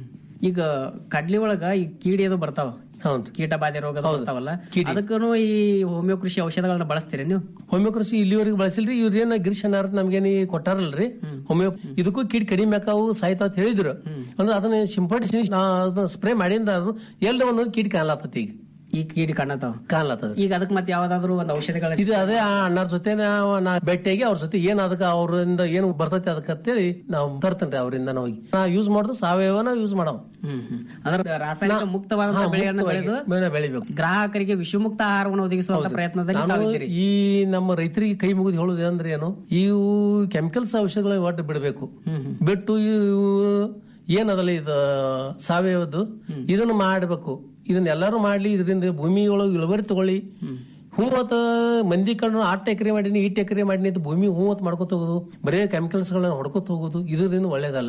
ಈಗ ಕಡ್ಲಿ ಒಳಗ ಈ ಕೀಡಿ ಅದು ಬರ್ತಾವ ಹೌದ್ರಿ ಕೀಟ ಬಾಧೆ ರೋಗ ಬರ್ತಾವಲ್ಲ ಅದಕ್ಕೂ ಈ ಹೋಮಿಯೋ ಕೃಷಿ ಔಷಧಗಳನ್ನ ಬಳಸ್ತೀರಿ ನೀವು ಹೋಮಿಯೋ ಕೃಷಿ ಇಲ್ಲಿವರೆಗೆ ಬಳಸಿಲ್ರಿ ಇವ್ರ ಏನ ಗಿರೀಶ್ ಅನ್ನಾರ ನಮ್ಗೇನಿ ಕೊಟ್ಟಾರಲ್ರಿ ಹೋಮಿಯೋ ಇದಕ್ಕೂ ಕೀಡ್ ಕಡಿಮೆ ಆಕಾವು ಸಾಯ್ತಾವ ಅಂತ ಹೇಳಿದ್ರು ಅಂದ್ರೆ ಅದನ್ನ ಸಿಂಪಡಿಸಿ ನಾ ಅದನ್ನ ಸ್ಪ್ರೇ ಮಾಡಿಂದ ಅದು ಎಲ್ಲ ಒಂದೊಂದು ಕೀಡ್ ಕಾಣ್ಲಾತತಿ ಈಗ ಈ ಕೀಡಿ ಕಾಣತಾವ ಕಾಣ್ಲಾತದ ಈಗ ಅದಕ್ಕೆ ಮತ್ತೆ ಯಾವ್ದಾದ್ರು ಒಂದು ಔಷಧಿಗಳ ಇದು ಅದೇ ಆ ಅಣ್ಣಾರ ಜೊತೆ ನಾವು ನಾ ಭೇಟಿಯಾಗಿ ಅವ್ರ ಜೊತೆ ಏನ್ ಅದಕ್ಕ ಅವ್ರಿಂದ ಏನು ಬರ್ತೈತಿ ಅದಕ್ಕೆ ಅಂತೇಳಿ ನಾವು ತರ್ತೇನ್ರಿ ಅವರಿಂದ ನಾವು ನಾ ಯೂಸ್ ಮಾಡುದು ಸಾವಯವನ ಯೂಸ್ ಮಾಡವ್ ಅಂದ್ರೆ ರಾಸಾಯನಿಕ ಮುಕ್ತವಾದಂತಹ ಹಾ, ಬೆಳೆಗಳನ್ನ ಮುಕ್ತವಾಗಿ ಬೆಳೆದು ಬೆಳೆ ಬೆಳಿಬೇಕು ಗ್ರಾಹಕರಿಗೆ ವಿಷಮುಕ್ತ ಆಹಾರವನ್ನು ಒದಗಿಸುವಂತ ಪ್ರಯತ್ನದಲ್ಲಿ ನಾನು ತಾವಿದ್ದೀರಿ ಈ ನಮ್ಮ ರೈತರಿಗೆ ಕೈ ಮುಗಿದು ಹೇಳುದು ಅಂದ್ರೆ ಏನು ಇವು ಕೆಮಿಕಲ್ಸ್ ಔಷಧಗಳ ಒಟ್ಟು ಬಿಡಬೇಕು ಬಿಟ್ಟು ಇವು ಏನದಲ್ಲ ಇದು ಸಾವಯವದ್ದು ಇದನ್ನ ಮಾಡಬೇಕು ಇದನ್ನ ಎಲ್ಲರೂ ಮಾಡ್ಲಿ ಇದರಿಂದ ಭೂಮಿ ಒಳಗೆ ಇಳುವರಿ ತಗೊಳ್ಳಿ ಹೂವತ್ತ ಮಂದಿ ಕಣ್ಣು ಆಟ ಎಕರೆ ಮಾಡೀನಿ ಇಟ್ಟು ಎಕರೆ ಮಾಡೀನಿ ಅಂತ ಭೂಮಿ ಹೂವತ್ ಮಾಡ್ಕೊತ ಹೋಗುದು ಬರೇ ಕೆಮಿಕಲ್ಸ್ ಗಳನ್ನ ಹೊಡ್ಕೊತ ಹೋಗುದು ಇದರಿಂದ ಒಳ್ಳೇದಲ್ಲ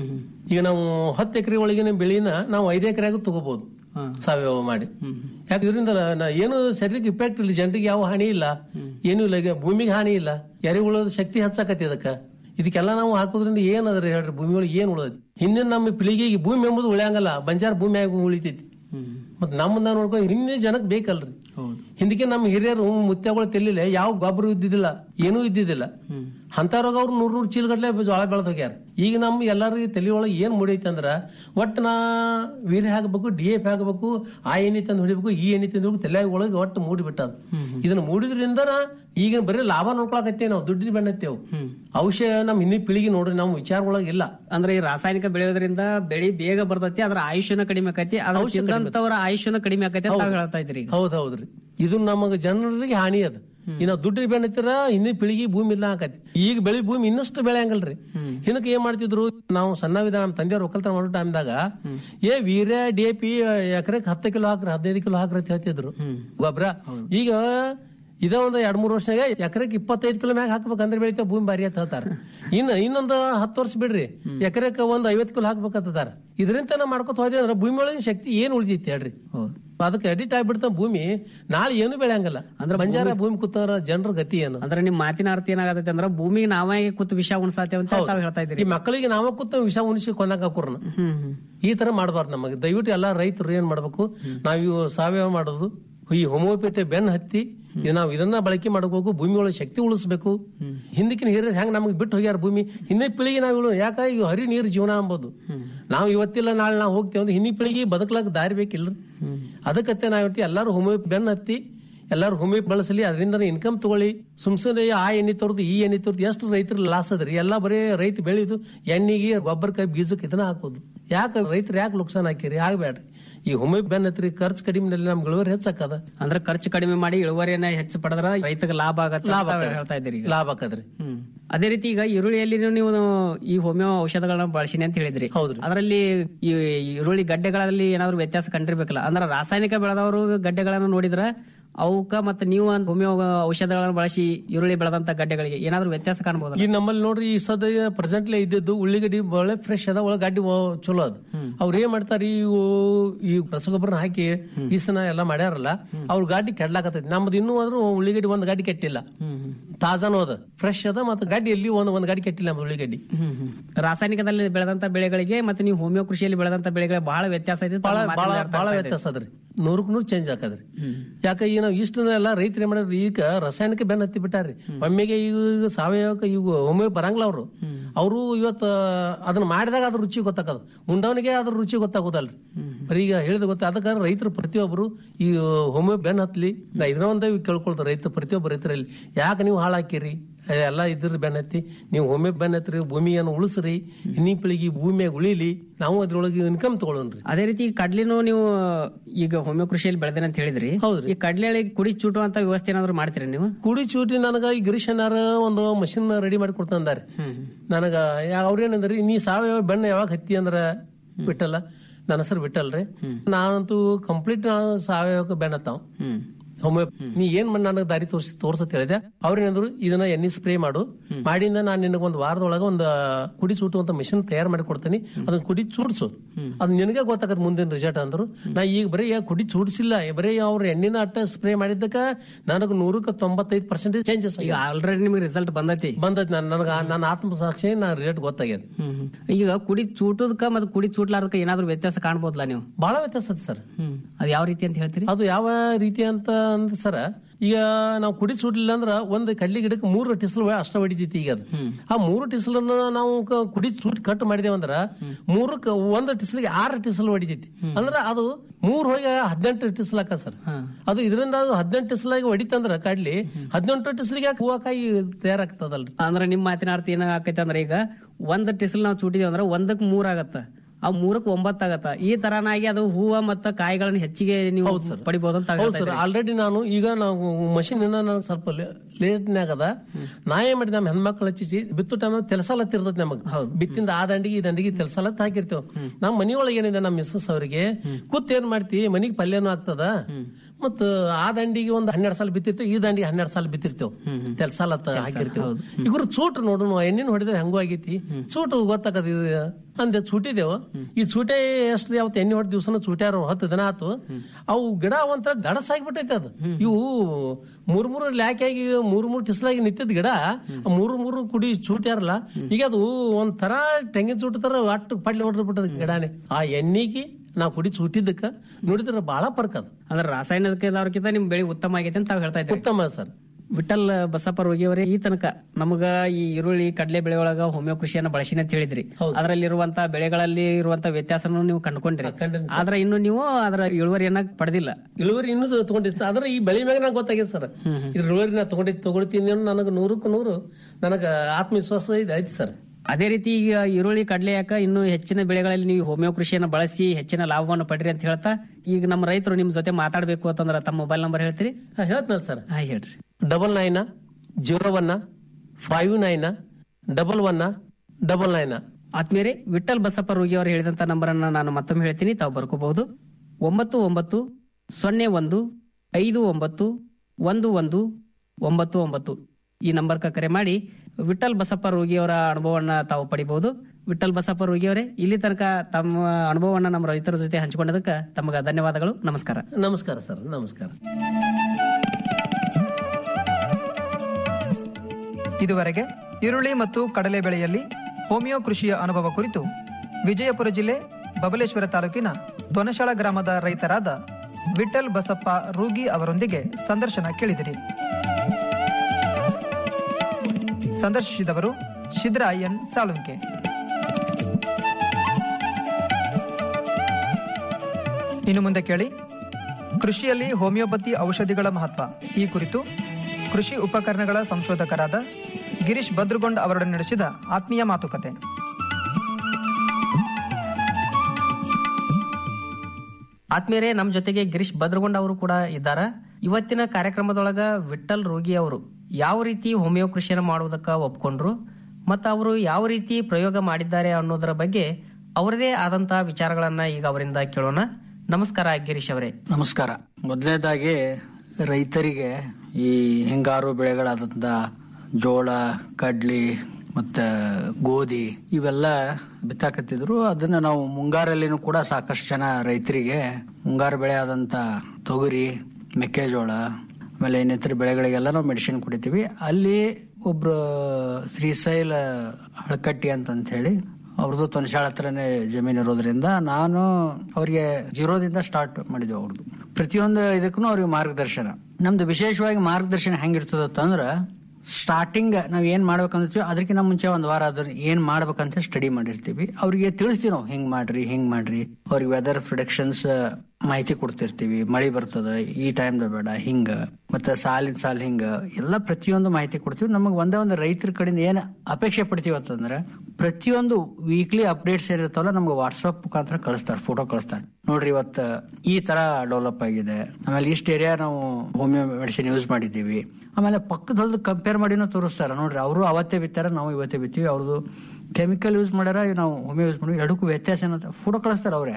ಈಗ ನಾವು ಹತ್ತು ಎಕರೆ ಒಳಗಿನ ಬೆಳೆನ ನಾವು ಐದು ಎಕರೆಗೂ ತಗೋಬಹುದು ಸಾವಯವ ಮಾಡಿ ಯಾಕೆ ಇದರಿಂದ ನಾ- ಏನು ಶರೀರಕ್ಕೆ ಇಫೆಕ್ಟ್ ಇಲ್ಲ ಜನರಿಗೆ ಯಾವ ಹಾನಿ ಇಲ್ಲ ಏನು ಇಲ್ಲ ಈಗ ಭೂಮಿಗೆ ಹಾನಿ ಇಲ್ಲ ಯಾರಿಗೆ ಉಳೋದು ಶಕ್ತಿ ಹೆಚ್ಚಾಕತಿ ಅದಕ್ಕ ಇದಕ್ಕೆಲ್ಲ ನಾವು ಹಾಕೋದ್ರಿಂದ ಏನ್ ಅದ್ರಿ ಹೇಳ್ರಿ ಭೂಮಿ ಒಳಗೆ ಏನ್ ಉಳದ್ ಹಿಂದಿನ ನಮ್ಮ ಪೀಳಿಗೆಗೆ ಭೂಮಿ ಎಂಬುದು ಉಳಿಯಂಗಲ್ಲ ಬಂಜಾರ ಭೂಮಿ ಆಗಿ ಉಳಿತೈತಿ ಮತ್ ನಮ್ಮನ್ನ ನೋಡ್ಕೊಂಡು ಹಿಂದಿನ ಜನಕ್ ಬೇಕಲ್ರಿ ಹಿಂದಕ್ಕೆ ನಮ್ಮ ಹಿರಿಯರು ಮುತ್ಯಗಳು ತೆಲ್ಲಿಲ್ಲ ಯಾವ ಗೊಬ್ಬರ ಇದ್ದಿದ್ದಿಲ್ಲ ಏನೂ ಇದ್ದಿದ್ದಿಲ್ಲ ಅಂತವ್ರಾಗ ಅವ್ರು ನೂರ್ ನೂರ್ ಚೀಲ ಗಟ್ಲೆ ಜೋಳ ಬೆಳೆದ್ ಹೋಗ್ಯಾರ ಈಗ ನಮ್ ಎಲ್ಲರಿಗೂ ತಲೆ ಒಳಗೆ ಏನ್ ಮೂಡೈತೆ ಅಂದ್ರ ಒಟ್ಟು ನಾ ವೀರ್ಯ ಹಾಕಬೇಕು ಡಿ ಎಫ್ ಹಾಕಬೇಕು ಆ ಎಣ್ಣೆ ತಂದು ಹೊಡಿಬೇಕು ಈ ಎಣ್ಣೆ ತಂದು ಹೊಡಿಬೇಕು ತಲೆ ಒಳಗೆ ಒಟ್ಟು ಮೂಡಿ ಬಿಟ್ಟದ ಇದನ್ನ ಮೂಡಿದ್ರಿಂದ ಈಗ ಬರೀ ಲಾಭ ನೋಡ್ಕೊಳಕತ್ತೇವೆ ನಾವು ದುಡ್ಡಿನ ಬೆಣ್ಣತ್ತೇವು ಔಷಧ ನಮ್ ಹಿಂದಿನ ಪೀಳಿಗೆ ನೋಡ್ರಿ ನಮ್ಮ ವಿಚಾರ ಒಳಗೆ ಇಲ್ಲ ಅಂದ್ರೆ ಈ ರಾಸಾಯನಿಕ ಬೆಳೆಯೋದ್ರಿಂದ ಬೆಳಿ ಬೇಗ ಬರ್ತೈತಿ ಅದ್ರ ಆಯುಷ್ಯನ ಕಡಿಮೆ ಆಕೈತಿ ಅದ್ರ ತಿಂದಂತವರ ಆಯುಷ್ಯನ ಕಡಿಮೆ ಆಕೈತಿ ಅಂತ ತಾವ್ ಹೇಳ್ತಾ ಇದ್ರಿ ಈಗ ಹೌದ್ ಹೌದ್ರಿ ಇದು ನಮಗ ಜನರಿಗೆ ಹಾನಿ ಅದ ಇನ್ನ ದುಡ್ಡು ಬೆಣ್ಣತ್ತಿರ ಹಿಂದಿನ ಪೀಳಿಗೆ ಭೂಮಿ ಇಲ್ಲ ಆಕತಿ ಈಗ ಬೆಳಿ ಭೂಮಿ ಇನ್ನಷ್ಟು ಬೆಳೆ ಹಂಗಲ್ರಿ ಹಿಂದಕ್ಕೆ ಏನ್ ಮಾಡ್ತಿದ್ರು ನಾವು ಸಣ್ಣವಿದ ನಮ್ಮ ತಂದೆಯವ್ರ ಒಕ್ಕಲ್ತನ ಮಾಡೋ ಟೈಮ್ದಾಗ ಏ ವೀರ್ಯ ಡಿ ಪಿ ಎಕರೆಕ್ ಹತ್ತು ಕಿಲೋ ಹಾಕ್ರಿ ಹದಿನೈದು ಕಿಲೋ ಹಾಕ್ರಿ ಅಂತ ಹೇಳ್ತಿದ್ರು ಗೊಬ್ಬರ ಈಗ ಇದ ಒಂದ್ ಎರಡ್ ಮೂರ್ ವರ್ಷನಾಗ ಎಕರೆಕ್ ಇಪ್ಪತ್ತೈದು ಕಿಲೋ ಮ್ಯಾಗ ಹಾಕ್ಬೇಕಂದ್ರೆ ಬೆಳಿತಾವ ಭೂಮಿ ಬಾರಿ ಅಂತ ಹೇಳ್ತಾರ ಇನ್ನ ಇನ್ನೊಂದ್ ಹತ್ತು ವರ್ಷ ಬಿಡ್ರಿ ಎಕರೆಕ್ ಒಂದ್ ಐವತ್ ಕಿಲೋ ಹಾಕ್ಬೇಕಂತಾರ ಇದರಿಂದ ನಾ ಮಾಡ್ಕೊತ ಹೋದ್ವಿ ಅಂದ್ರೆ ಭೂಮಿ ಒಳಗಿನ ಶಕ್ತಿ ಏನ್ ಉಳಿದೈತಿ ಹೇಳ್ರಿ ಅದಕ್ಕೆ ಎಡಿಟ್ ಆಗ್ಬಿಡ್ತಾವ ಭೂಮಿ ನಾಳೆ ಏನು ಬೆಳೆಯಂಗಲ್ಲ ಅಂದ್ರೆ ಬಂಜಾರ ಭೂಮಿ ಕೂತಾರ ಜನರ ಗತಿ ಏನು ಅಂದ್ರೆ ನಿಮ್ ಮಾತಿನ ಅರ್ಥ ಏನಾಗತೈತಿ ಅಂದ್ರೆ ಭೂಮಿಗೆ ನಾವೇ ಕೂತು ವಿಷ ಉಣ್ಸಾತೇವೆ ಅಂತ ತಾವ್ ಹೇಳ್ತಾ ಇದ್ರಿ ಈ ಮಕ್ಕಳಿಗೆ ನಾವ ಕೂತ ವಿಷ ಉಣಿಸಿ ಕೊಂದಾಗ ಹಾಕೋರ್ನ ಈ ತರ ಮಾಡಬಾರ್ದು ನಮಗೆ ದಯವಿಟ್ಟು ಎಲ್ಲಾ ರೈತರು ಏನ್ ಮಾಡ್ಬೇಕು ನಾವ್ ಇವು ಸಾವಯವ ಮಾಡೋದು ಈ ಹೋಮಿಯೋಪತಿ ಬೆನ್ ಹತ್ತಿ ಇದು ನಾವ್ ಇದನ್ನ ಬಳಕೆ ಮಾಡ್ಬೇಕು ಭೂಮಿ ಒಳಗೆ ಶಕ್ತಿ ಉಳಿಸ್ಬೇಕು ಹಿಂದಕ್ಕಿನ ಹಿರಿಯರು ಹೆಂಗ್ ನಮಗೆ ಬಿಟ್ಟು ಹೋಗ್ಯಾರ ಭೂಮಿ ಹಿಂದಿನ ಪೀಳಿಗೆ ನಾವು ಇಳು ಯಾಕ ಈಗ ಹರಿ ನೀರು ಜೀವನ ಅಂಬೋದು ನಾವು ಇವತ್ತಿಲ್ಲ ನಾಳೆ ನಾವು ಹೋಗ್ತೇವೆ ಅಂದ್ರೆ ಹಿಂದಿನ ಪೀಳಿಗೆ ಬದುಕಲಾಕ ದಾರಿ ಬೇಕಿಲ್ಲ ಅದಕ್ಕತ್ತೆ ನಾವ್ ಹೇಳ್ತೀವಿ ಎಲ್ಲಾರು ಹೋಮಿಯೋಪತಿ ಬೆನ್ ಹತ್ತಿ ಎಲ್ಲಾರು ಹೋಮಿ ಬಳಸಲಿ ಅದರಿಂದ ಇನ್ಕಮ್ ತಗೊಳ್ಳಿ ಸುಮ್ಸುನೆ ಆ ಎಣ್ಣೆ ತರದು ಈ ಎಣ್ಣೆ ತರದು ಎಷ್ಟು ರೈತರ ಲಾಸ್ ಅದ್ರಿ ಎಲ್ಲಾ ಬರೀ ರೈತ ಬೆಳೆದು ಎಣ್ಣಿಗೆ ಗೊಬ್ಬರಕ್ಕೆ ಬೀಜಕ್ಕೆ ಇದನ್ನ ಹಾಕೋದು ಯಾಕೆ ರೈತರು ಯಾಕೆ ನುಕ್ಸಾನ್ ಹಾಕಿರಿ ಆಗ್ಬೇಡ್ರಿ ಈ ಹೋಮಿ ಬೆನ್ ಹತ್ರಿ ಖರ್ಚು ಕಡಿಮೆನಲ್ಲಿ ನಮ್ಗೆ ಇಳುವರಿ ಹೆಚ್ಚಾಕದ ಅಂದ್ರೆ ಖರ್ಚು ಕಡಿಮೆ ಮಾಡಿ ಇಳುವರಿಯನ್ನ ಹೆಚ್ಚು ಪಡೆದ್ರ ರೈತಗೆ ಲಾಭ ಆಗತ್ತೆ ಲಾಭ ಅಂತ ಆಕದ್ರಿ. ಹೇಳ್ತಾ ಇದ್ದೀರಿ ಈಗ. ಲಾಭ ಆಕದ್ರಿ ಹ್ಮ್. ಅದೇ ರೀತಿ ಈಗ ಈರುಳ್ಳಿಯಲ್ಲಿ ನೀವು ಈ ಹೋಮಿಯೋ ಔಷಧಗಳನ್ನ ಬಳಸಿನಿ ಅಂತ ಹೇಳಿದ್ರಿ ಅದರಲ್ಲಿ ಈ ಈರುಳ್ಳಿ ಗಡ್ಡೆಗಳಲ್ಲಿ ಏನಾದ್ರು ವ್ಯತ್ಯಾಸ ಕಂಡಿರ್ಬೇಕಲ್ಲ ಅಂದ್ರೆ ರಾಸಾಯನಿಕ ಬೆಳೆದವರು ಗಡ್ಡೆಗಳನ್ನ ನೋಡಿದ್ರ ಅವಕ್ಕ ಮತ್ತೆ ನೀವು ಒಂದು ಹೋಮಿಯೋ ಔಷಧಗಳನ್ನ ಬಳಸಿ ಈರುಳ್ಳಿ ಬೆಳೆದಂತ ಗಡ್ಡೆಗಳಿಗೆ ಏನಾದ್ರು ವ್ಯತ್ಯಾಸ ಕಾಣಬಹುದು ಈ ನಮ್ಮಲ್ಲಿ ನೋಡ್ರಿ ಈ ಸದ್ಯ ಪ್ರೆಸೆಂಟ್ಲಿ ಇದ್ದಿದ್ದು ಉಳ್ಳಿಗಡ್ಡಿ ಒಳ್ಳೆ ಫ್ರೆಶ್ ಅದ ಒಳಗೆ ಗಡ್ಡಿ ಒ- ಚಲೋ ಅದ ಅವ್ರ ಏನ್ ಮಾಡ್ತಾರ ಇವು ಈ ರಸಗೊಬ್ಬರನ ಹಾಕಿ ಈ ಸನ ಎಲ್ಲ ಮಾಡ್ಯಾರಲ್ಲ ಅವ್ರ ಗಾಡಿ ಕೆಡ್ಲಾಕತ್ತೈತಿ ನಮ್ದು ಇನ್ನೂ ಆದ್ರೂ ಉಳ್ಳಿಗಡ್ಡಿ ಒಂದ್ ಗಾಡಿ ಕೆಟ್ಟಿಲ್ಲ ತಾಜಾನು ಅದ ಫ್ರೆಶ್ ಅದ ಮತ್ತೆ ಗಾಡಿ ಎಲ್ಲಿ ಒಂದ್ ಒಂದ್ ಗಾಡಿ ಕೆಟ್ಟಿಲ್ಲ ನಮ್ದು ಉಳ್ಳಿಗಡ್ಡಿ ರಾಸಾಯನಿಕದಲ್ಲಿ ಬೆಳೆದಂತ ಬೆಳೆಗಳಿಗೆ ಮತ್ತೆ ನೀವು ಹೋಮಿಯೋ ಕೃಷಿಯಲ್ಲಿ ಬೆಳೆದಂತ ಬೆಳೆಗಳಿಗೆ ಬಹಳ ವ್ಯತ್ಯಾಸ ಐತಿ ಬಹಳ ಬಹಳ ಬಹಳ ವ್ಯತ್ಯಾಸ ಅದ್ರಿ ನೂರಕ್ ನೂರ್ ಚೇಂಜ್ ಹಾಕದ್ರಿ ಯಾಕ ಈಗ ನಾವು ಇಷ್ಟ ಎಲ್ಲ ರೈತರು ಏನ್ ಮಾಡಿದ್ರಿ ಈಗ ರಾಸಾಯನಿಕ ಬೆನ್ ಹತ್ತಿ ಬಿಟ್ಟಾರ್ರಿ ಒಮ್ಮೆಗೆ ಈಗ ಸಾವಯವಕ್ಕೆ ಈಗ ಒಮ್ಮೆ ಬರಂಗಿಲ್ಲ ಅವರು ಅವರು ಇವತ್ತ ಅದನ್ನ ಮಾಡಿದಾಗ ಅದ್ರ ರುಚಿ ಗೊತ್ತಾಕದ ಉಂಡವನಿಗೆ ಅದ್ರ ರುಚಿ ಗೊತ್ತಾಗೋದಲ್ರಿ ಬರೀ ಈಗ ಹೇಳಿದ ಗೊತ್ತ ಅದಕ್ಕೆ ರೈತರು ಪ್ರತಿಯೊಬ್ಬರು ಈ ಹೋಮಿಯೋ ಬೆನ್ ಹತ್ಲಿ ನಾ ಇದನ್ನ ಒಂದೇ ಕೇಳ್ಕೊಳ್ತಾರೆ ರೈತರು ಪ್ರತಿಯೊಬ್ಬ ರೈತರಲ್ಲಿ ಯಾಕೆ ನೀವು ಹಾಳಾಕಿರಿ ಎಲ್ಲ ಇದ್ರ ಬೆನ್ ಹತ್ತಿ ನೀವು ಒಮ್ಮೆ ಬೆನ್ ಹತ್ತಿರಿ ಭೂಮಿಯನ್ನು ಉಳಿಸ್ರಿ ಇನ್ನಿ ಪೀಳಿಗೆ ಭೂಮಿಯಾಗ ಉಳಿಲಿ ನಾವು ಅದ್ರೊಳಗೆ ಇನ್ಕಮ್ ತಗೊಳ್ಳೋಣ್ರಿ ಅದೇ ರೀತಿ ಕಡ್ಲಿನೂ ನೀವು ಈಗ ಹೋಮಿಯೋ ಕೃಷಿಯಲ್ಲಿ ಬೆಳೆದೇನೆ ಅಂತ ಹೇಳಿದ್ರಿ ಹೌದ್ರಿ. ಈ ಕಡ್ಲೆ ಕುಡಿ ಚೂಟುವಂತ ವ್ಯವಸ್ಥೆ ಏನಾದ್ರು ಮಾಡ್ತೀರಿ ನೀವು ಕುಡಿ ಚೂಟಿ ನನಗ ಈ ಗಿರೀಶನಾರ ಒಂದು ಮಷಿನ್ ರೆಡಿ ಮಾಡಿ ಕೊಡ್ತಂದಾರೆ ನನಗ ಯಾ- ಅವ್ರೇನಂದ್ರಿ ನೀ ಸಾವಯವ ಬೆಣ್ಣ ಯಾವಾಗ ಹತ್ತಿ ಅಂದ್ರ ಬಿಟ್ಟಲ್ಲ ನನ್ನ ಹೆಸರು ಬಿಟ್ಟಲ್ರಿ ನಾನಂತೂ ಕಂಪ್ಲೀಟ್ ನಾನು ಸಾವಯವಕ್ಕೆ ಬೆಣ್ಣ ಹತ್ತಾವ ಹೋಮಿಯೋ ನೀ ಏನ್ ಮಾಡಿ ನನಗೆ ದಾರಿ ತೋರಿಸಿ ತೋರ್ಸತ್ ಹೇಳಿದೆ ಅವ್ರೇನಂದ್ರು ಇದನ್ನ ಎಣ್ಣೆ ಸ್ಪ್ರೇ ಮಾಡು ಮಾಡಿಂದ ನಾನು ನಿನಗೆ ಒಂದು ವಾರದೊಳಗ ಒಂದು ಕುಡಿ ಚೂಟುವಂತ ಮಿಷನ್ ತಯಾರು ಮಾಡಿ ಕೊಡ್ತೀನಿ ಅದನ್ನ ಕುಡಿ ಚೂಡ್ಸು ಅದ್ ನಿನಗೆ ಗೊತ್ತಾಗತ್ ಮುಂದಿನ ರಿಸಲ್ಟ್ ಅಂದ್ರು ನಾ ಈಗ ಬರೀ ಕುಡಿ ಚೂಡ್ಸಿಲ್ಲ ಬರೀ ಅವ್ರ ಎಣ್ಣಿನ ಅಟ್ಟ ಸ್ಪ್ರೇ ಮಾಡಿದ್ದಕ್ಕ ನನಗೆ ನೂರಕ್ಕೆ ತೊಂಬತ್ತೈದು ಪರ್ಸೆಂಟೇಜ್ ಚೇಂಜಸ್ ಈಗ ಆಲ್ರೆಡಿ ನಿಮ್ಗೆ ರಿಸಲ್ಟ್ ಬಂದೈತಿ ಬಂದೈತಿ ನನ್ ನನಗ ನನ್ನ ಆತ್ಮಸಾಕ್ಷಿ ನಾ ರಿಸಲ್ಟ್ ಗೊತ್ತಾಗ್ಯದ ಈಗ ಕುಡಿ ಚೂಟದಕ್ಕ ಮತ್ತೆ ಕುಡಿ ಚೂಟ್ಲಾರ್ದಕ್ಕ ಏನಾದ್ರು ವ್ಯತ್ಯಾಸ ಕಾಣ್ಬೋದಲ್ಲ ನೀವು ಬಹಳ ವ್ಯತ್ಯಾಸ ಐತಿ ಸರ್ ಅದ್ ಯಾವ ರೀತಿ ಅಂತ ಹೇಳ್ತೀರಿ ಅದು ಯಾವ ರೀತಿ ಅಂತ ಅಂದ್ರೆ ಸರ ಈಗ ನಾವು ಕುಡಿ ಸುಡ್ಲಿಲ್ಲ ಅಂದ್ರ ಒಂದ್ ಕಡ್ಲಿ ಗಿಡಕ್ಕೆ ಮೂರು ಟಿಸ್ಲ್ ಅಷ್ಟ ಹೊಡಿತೈತಿ ಈಗ ಅದು ಆ ಮೂರು ಟಿಸ್ಲನ್ನ ನಾವು ಕ- ಕುಡಿ ಸೂಟ್ ಕಟ್ ಮಾಡಿದೇವ ಅಂದ್ರ ಮೂರಕ್ಕೆ ಒಂದ್ ಟಿಸ್ಲಿಗೆ ಆರು ಟಿಸ್ಲ್ ಹೊಡಿತೈತಿ ಅಂದ್ರ ಅದು ಮೂರ್ ಹೋಗಿ ಹದಿನೆಂಟು ಟಿಸ್ಲ್ ಹಾಕ ಸರ್ ಅದು ಇದರಿಂದ ಅದು ಹದಿನೆಂಟು ಟಿಸ್ಲಾಗಿ ಹೊಡಿತಂದ್ರ ಕಡ್ಲಿ ಹದಿನೆಂಟು ಟಿಸ್ಲಿಗೆ ಹೂವಕಾಯಿ ತಯಾರಾಗ್ತದಲ್ರಿ ಅಂದ್ರೆ ನಿಮ್ ಮಾತಿನ ಅರ್ಥ ಏನ ಆಕೈತೆ ಅಂದ್ರೆ ಈಗ ಒಂದ್ ಟಿಸಲ್ ನಾವು ಚೂಟಿದೇವ್ ಅಂದ್ರೆ ಒಂದಕ್ ಮೂರ್ ಆಗತ್ತ ಆ ಮೂರಕ್ ಒಂಬತ್ ಆಗತ್ತ ಈ ತರನಾಗಿ ಅದು ಹೂವ ಮತ್ತ ಕಾಯಿಗಳನ್ನ ಹೆಚ್ಚಿಗೆ ನೀವು ಪಡಿಬಹುದು ಅಂತ ಹೌದು ಹೇಳ್ತಾ ಸರ್ ಇದ್ದೀರಿ. ಆಲ್ರೆಡಿ ನಾನು ಈಗ ನಾವು ಮಷಿನ್ ನನಗೆ ಸ್ವಲ್ಪ ಲೇಟ್ನಾಗದ ನಾ ಏನ್ ಮಾಡಿದ ನಮ್ಮ ಹೆಣ್ಮಕ್ಳು ಹಚ್ಚಿಸಿ ಬಿತ್ತು ಟೈಮ್ ತೆಲಸಾಲತ್ತಿರ್ತೈತಿ ನಮಗ್ ಬಿತ್ತಿಂದ ಆ ದಂಡಿಗೆ ಈ ದಂಡಿಗೆ ತೆಲಸಾಲತ್ ಹಾಕಿರ್ತೇವ್ ನಮ್ಮ ಮನಿಯೊಳಗೆ ಏನಿದೆ ನಮ್ಮ ಮಿಸ್ಸಸ್ ಅವರಿಗೆ ಕೂತ್ ಏನ್ ಮಾಡ್ತಿ ಮನಿಗ್ ಪಲ್ಯನೂ ಆಗ್ತದ ಮತ್ತ ಆ ದಂಡಿಗೆ ಒಂದ್ ಹನ್ನೆರಡ್ ಸಾಲ ಬಿತ್ತಿರ್ತೇವೆ ಈ ದಂಡಿಗೆ ಹನ್ನೆರಡ್ ಸಾಲ ಬಿತ್ತಿರ್ತೇವ್ ತೆಲಸಾಲತ್ ಹಾಕಿರ್ತೇವ್ ಇವ್ರು ಚೂಟ್ ನೋಡು ಎಣ್ಣಿನ ಹೊಡಿದ್ರೆ ಹೆಂಗೋ ಆಗೈತಿ ಚೂಟು ಗೊತ್ತಾಗದ ಇದು ಅಂದೆ ಚೂಟಿದೇವ ಈ ಚೂಟೆ ಎಷ್ಟ್ರಿ ಅವತ್ತು ಎಣ್ಣೆ ಹೊಡೆದ ದಿವಸನ ಚೂಟ್ಯಾರ ಹತ್ತು ದಿನ ಆತು ಅವು ಗಿಡ ಒಂಥರ ಗಡಸಾಗ್ಬಿಟ್ಟೈತೆ ಅದು ಇವು ಮೂರ್ ಮೂರು ಲ್ಯಾಕಾಗಿ ಮೂರ್ ಮೂರು ಟಿಸ್ಲಾಗಿ ನಿಂತಿದ್ ಗಿಡ ಆ ಮೂರು ಮೂರು ಕುಡಿ ಚೂಟ್ಯಾರಲ್ಲ ಈಗ ಅದು ಒಂಥರ ತೆಂಗಿನ ಚೂಟ ತರ ಅಟ್ಟು ಪಡ್ಲಿ ಹೊಡೆದ್ ಬಿಟ್ಟದ ಗಿಡನೇ ಆ ಎಣ್ಣಿಗೆ ನಾವು ಕುಡಿ ಚೂಟಿದ್ದಕ್ಕ ನೋಡಿದ್ರೆ ಬಹಳ ಫರ್ಕ್ ಅದು ಅಂದ್ರೆ ರಾಸಾಯನಿಕದವ್ರಕ್ಕಿಂತ ನಿಮ್ ಬೆಳೆ ಉತ್ತಮ ಆಗೈತೆ ಅಂತ ತಾವ್ ಹೇಳ್ತಾ ಇದ್ದೀರಿ ಉತ್ತಮ ಸರ್ ವಿಠಲ್ ಬಸಪ್ಪ ರೋಗಿಯವರೇ ಈ ತನಕ ನಮಗ ಈ ಈರುಳ್ಳಿ ಕಡಲೆ ಬೆಳೆ ಒಳಗ ಹೋಮಿಯೋ ಕೃಷಿಯನ್ನ ಬಳಸಿನ ಅಂತ ಹೇಳಿದ್ರಿ ಅದರಲ್ಲಿರುವಂತ ಬೆಳೆಗಳಲ್ಲಿ ಇರುವಂತ ವ್ಯತ್ಯಾಸನ ನೀವು ಕಂಡುಕೊಂಡ್ರಿ ಆದ್ರೆ ಇನ್ನು ನೀವು ಅದರ ಇಳುವರಿಯನ್ನ ಪಡೆದಿಲ್ಲ ಇಳುವರಿ ಇನ್ನೂ ತಗೊಂಡಿತ್ತು ಆದ್ರೆ ಈ ಬೆಳೆ ಮ್ಯಾಗ ನಂಗೆ ಗೊತ್ತಾಗಿದೆ ಸರ್ ಇದ್ರ ಇಳುವರಿ ನಾ ತಗೊಂಡಿದ್ದು ತಗೊಳ್ತೀನಿ ಅನ್ನೋ ನನಗೆ ನೂರಕ್ಕೂ ನೂರು ನನಗೆ ಆತ್ಮವಿಶ್ವಾಸ ಇದೆ ಐತಿ ಸರ್ ಅದೇ ರೀತಿ ಈಗ ಈರುಳ್ಳಿ ಕಡಲೆ ಯಾಕ ಇನ್ನು ಹೆಚ್ಚಿನ ಬೆಳೆಗಳಲ್ಲಿ ನೀವು ಹೋಮಿಯೋ ಕೃಷಿಯನ್ನು ಬಳಸಿ ಹೆಚ್ಚಿನ ಲಾಭವನ್ನು ಪಡ್ರಿ ಅಂತ ಹೇಳ್ತಾ ಈಗ ನಮ್ಮ ರೈತರು ನಿಮ್ ಜೊತೆ ಮಾತಾಡ್ಬೇಕು ಅಂತಂದ್ರ ತಮ್ಮ ಮೊಬೈಲ್ ನಂಬರ್ ಹೇಳ್ತೀರಿ ಹೇಳ್ತೇನೆ ಸರ್ ಹಾ ಹೇಳ್ರಿ double nine zero one five nine double one double nine ಆತ್ಮೀಯರೇ ವಿಠಲ್ ಬಸಪ್ಪ ರೋಗಿ ಅವರು ಹೇಳಿದಂತ ನಂಬರ್ ಅನ್ನ ನಾನು ಮತ್ತೊಮ್ಮೆ ಹೇಳ್ತೀನಿ ತಾವು ಬರ್ಕೋಬಹುದು ಒಂಬತ್ತು ಒಂಬತ್ತು ಸೊನ್ನೆ ಒಂದು ಐದು ಒಂಬತ್ತು ಒಂದು ಒಂದು ಒಂಬತ್ತು ಒಂಬತ್ತು ಈ ನಂಬರ್ಕ ಕರೆ ಮಾಡಿ ವಿಠಲ್ ಬಸಪ್ಪ ರೋಗಿಯವರ ಅನುಭವವನ್ನ ತಾವು ಪಡಿಬಹುದು ವಿಠಲ್ ಬಸಪ್ಪ ರೋಗಿಯವರೇ ಇಲ್ಲಿ ತನಕ ತಮ್ಮ ಅನುಭವವನ್ನ ನಮ್ಮ ರೈತರ ಜೊತೆ ಹಂಚಿಕೊಂಡದಕ್ಕೆ ತಮಗೆ ಧನ್ಯವಾದಗಳು ನಮಸ್ಕಾರ ನಮಸ್ಕಾರ ಸರ್ ನಮಸ್ಕಾರ ಇದುವರೆಗೆ ಈರುಳ್ಳಿ ಮತ್ತು ಕಡಲೆ ಬೆಳೆಯಲ್ಲಿ ಹೋಮಿಯೋ ಕೃಷಿಯ ಅನುಭವ ಕುರಿತು ವಿಜಯಪುರ ಜಿಲ್ಲೆ ಬಬಲೇಶ್ವರ ತಾಲೂಕಿನ ದೊನಶಾಳ ಗ್ರಾಮದ ರೈತರಾದ ವಿಠಲ್ ಬಸಪ್ಪ ರೂಗಿ ಅವರೊಂದಿಗೆ ಸಂದರ್ಶನ ಕೇಳಿದಿರಿ ಸಂದರ್ಶಿಸಿದವರು ಶಿದ್ರಾಯನ್ ಸಾಳುಂಕೆ ಇನ್ನು ಮುಂದೆ ಕೇಳಿ ಕೃಷಿಯಲ್ಲಿ ಹೋಮಿಯೋಪತಿ ಔಷಧಿಗಳ ಮಹತ್ವ ಈ ಕುರಿತು ಕೃಷಿ ಉಪಕರಣಗಳ ಸಂಶೋಧಕರಾದ ಗಿರೀಶ್ ಭದ್ರಗೊಂಡ್ ಅವರೊಡನೆ ನಡೆಸಿದ ಆತ್ಮೀಯ ಮಾತುಕತೆ ಆತ್ಮೀಯರೇ ನಮ್ಮ ಜೊತೆಗೆ ಗಿರೀಶ್ ಭದ್ರಗೊಂಡ್ ಅವರು ಕೂಡ ಇದ್ದಾರ ಇವತ್ತಿನ ಕಾರ್ಯಕ್ರಮದೊಳಗ ವಿಠಲ್ ರೋಗಿ ಅವರು ಯಾವ ರೀತಿ ಹೋಮಿಯೋ ಕೃಷಿಯನ್ನು ಮಾಡುವುದಕ್ಕ ಒಪ್ಕೊಂಡ್ರು ಮತ್ತು ಅವರು ಯಾವ ರೀತಿ ಪ್ರಯೋಗ ಮಾಡಿದ್ದಾರೆ ಅನ್ನೋದರ ಬಗ್ಗೆ ಅವರದೇ ಆದಂತಹ ವಿಚಾರಗಳನ್ನ ಈಗ ಅವರಿಂದ ಕೇಳೋಣ ನಮಸ್ಕಾರ ಗಿರೀಶ್ ಅವರೇ ನಮಸ್ಕಾರ ಮೊದಲನೇದಾಗಿ ರೈತರಿಗೆ ಈ ಹಿಂಗಾರು ಬೆಳೆಗಳಾದಂತ ಜೋಳ ಕಡ್ಲಿ ಮತ್ತೆ ಗೋಧಿ ಇವೆಲ್ಲ ಬಿತ್ತಾಕತ್ತಿದ್ರು ಅದನ್ನ ನಾವು ಮುಂಗಾರಲ್ಲಿನೂ ಕೂಡ ಸಾಕಷ್ಟು ಜನ ರೈತರಿಗೆ ಮುಂಗಾರು ಬೆಳೆ ಆದಂತ ತೊಗರಿ ಮೆಕ್ಕೆಜೋಳ ಆಮೇಲೆ ಇನ್ನಿತರ ಬೆಳೆಗಳಿಗೆಲ್ಲ ನಾವು ಮೆಡಿಸಿನ್ ಕುಡಿತೀವಿ ಅಲ್ಲಿ ಒಬ್ರು ಶ್ರೀಶೈಲ ಹಳಕಟ್ಟಿ ಅಂತಂತ ಹೇಳಿ ಅವ್ರದ್ದು ತೊನಶಾಳ ಹತ್ರನೇ ಜಮೀನು ಇರೋದ್ರಿಂದ ನಾನು ಅವ್ರಿಗೆ ಜೀರೋದಿಂದ ಸ್ಟಾರ್ಟ್ ಮಾಡಿದ್ವಿ ಅವ್ರದ್ದು ಪ್ರತಿಯೊಂದು ಇದಕ್ಕೂ ಅವ್ರಿಗೆ ಮಾರ್ಗದರ್ಶನ ನಮ್ದು ವಿಶೇಷವಾಗಿ ಮಾರ್ಗದರ್ಶನ ಹೆಂಗಿರ್ತದಂದ್ರ ಸ್ಟಾರ್ಟಿಂಗ್ ನಾವ್ ಏನ್ ಮಾಡ್ಬೇಕಂತೀವಿ ಅದಕ್ಕಿಂತ ಮುಂಚೆ ಒಂದ್ ವಾರ ಅದ್ರ ಏನ್ ಮಾಡ್ಬೇಕಂತ ಸ್ಟಡಿ ಮಾಡಿರ್ತೀವಿ ಅವ್ರಿಗೆ ತಿಳಿಸ್ತೀವಿ ನಾವು ಹಿಂಗ್ ಮಾಡ್ರಿ ಹಿಂಗ್ ಮಾಡ್ರಿ ಅವ್ರಿಗೆ ವೆದರ್ ಪ್ರೊಡಕ್ಷನ್ಸ್ ಮಾಹಿತಿ ಕೊಡ್ತಿರ್ತೀವಿ ಮಳಿ ಬರ್ತದ ಈ ಟೈಮ್ದ ಬೇಡ ಹಿಂಗ ಮತ್ತೆ ಸಾಲಿನ ಸಾಲ್ ಹಿಂಗ ಎಲ್ಲ ಪ್ರತಿಯೊಂದು ಮಾಹಿತಿ ಕೊಡ್ತೀವಿ ನಮಗೆ ಒಂದೇ ಒಂದು ರೈತರ ಕಡೆಯಿಂದ ಏನ್ ಅಪೇಕ್ಷೆ ಪಡ್ತೀವಿ ಅಂತಂದ್ರೆ ಪ್ರತಿಯೊಂದು ವೀಕ್ಲಿ ಅಪ್ಡೇಟ್ಸ್ ಏನಿರ್ತಾವಲ್ಲ ನಮ್ಗೆ ವಾಟ್ಸ್ಆಪ್ ಮುಖಾಂತರ ಕಳಿಸ್ತಾರೆ ಫೋಟೋ ಕಳಿಸ್ತಾರೆ ನೋಡ್ರಿ ಇವತ್ತ ಈ ತರ ಡೆವಲಪ್ ಆಗಿದೆ ಆಮೇಲೆ ಇಷ್ಟ ಏರಿಯಾ ನಾವು ಹೋಮಿಯೋ ಮೆಡಿಸಿನ್ ಯೂಸ್ ಮಾಡಿದ್ದೀವಿ ಆಮೇಲೆ ಪಕ್ಕದ ಹೊಲದ ಕಂಪೇರ್ ಮಾಡಿನೂ ತೋರಿಸ್ತಾರ ನೋಡ್ರಿ ಅವರು ಅವತ್ತೇ ಬಿತ್ತಾರ ನಾವು ಇವತ್ತೇ ಬಿತ್ತೀವಿ ಅವ್ರದ್ದು ಕೆಮಿಕಲ್ ಯೂಸ್ ಮಾಡ್ಯಾರ ನಾವು ಹೋಮಿಯೋ ಯೂಸ್ ಮಾಡಿ ಎರಡಕ್ಕೂ ವ್ಯತ್ಯಾಸ ಏನಂತ ಫೋಟೋ ಕಳಿಸ್ತಾರ ಅವ್ರೆ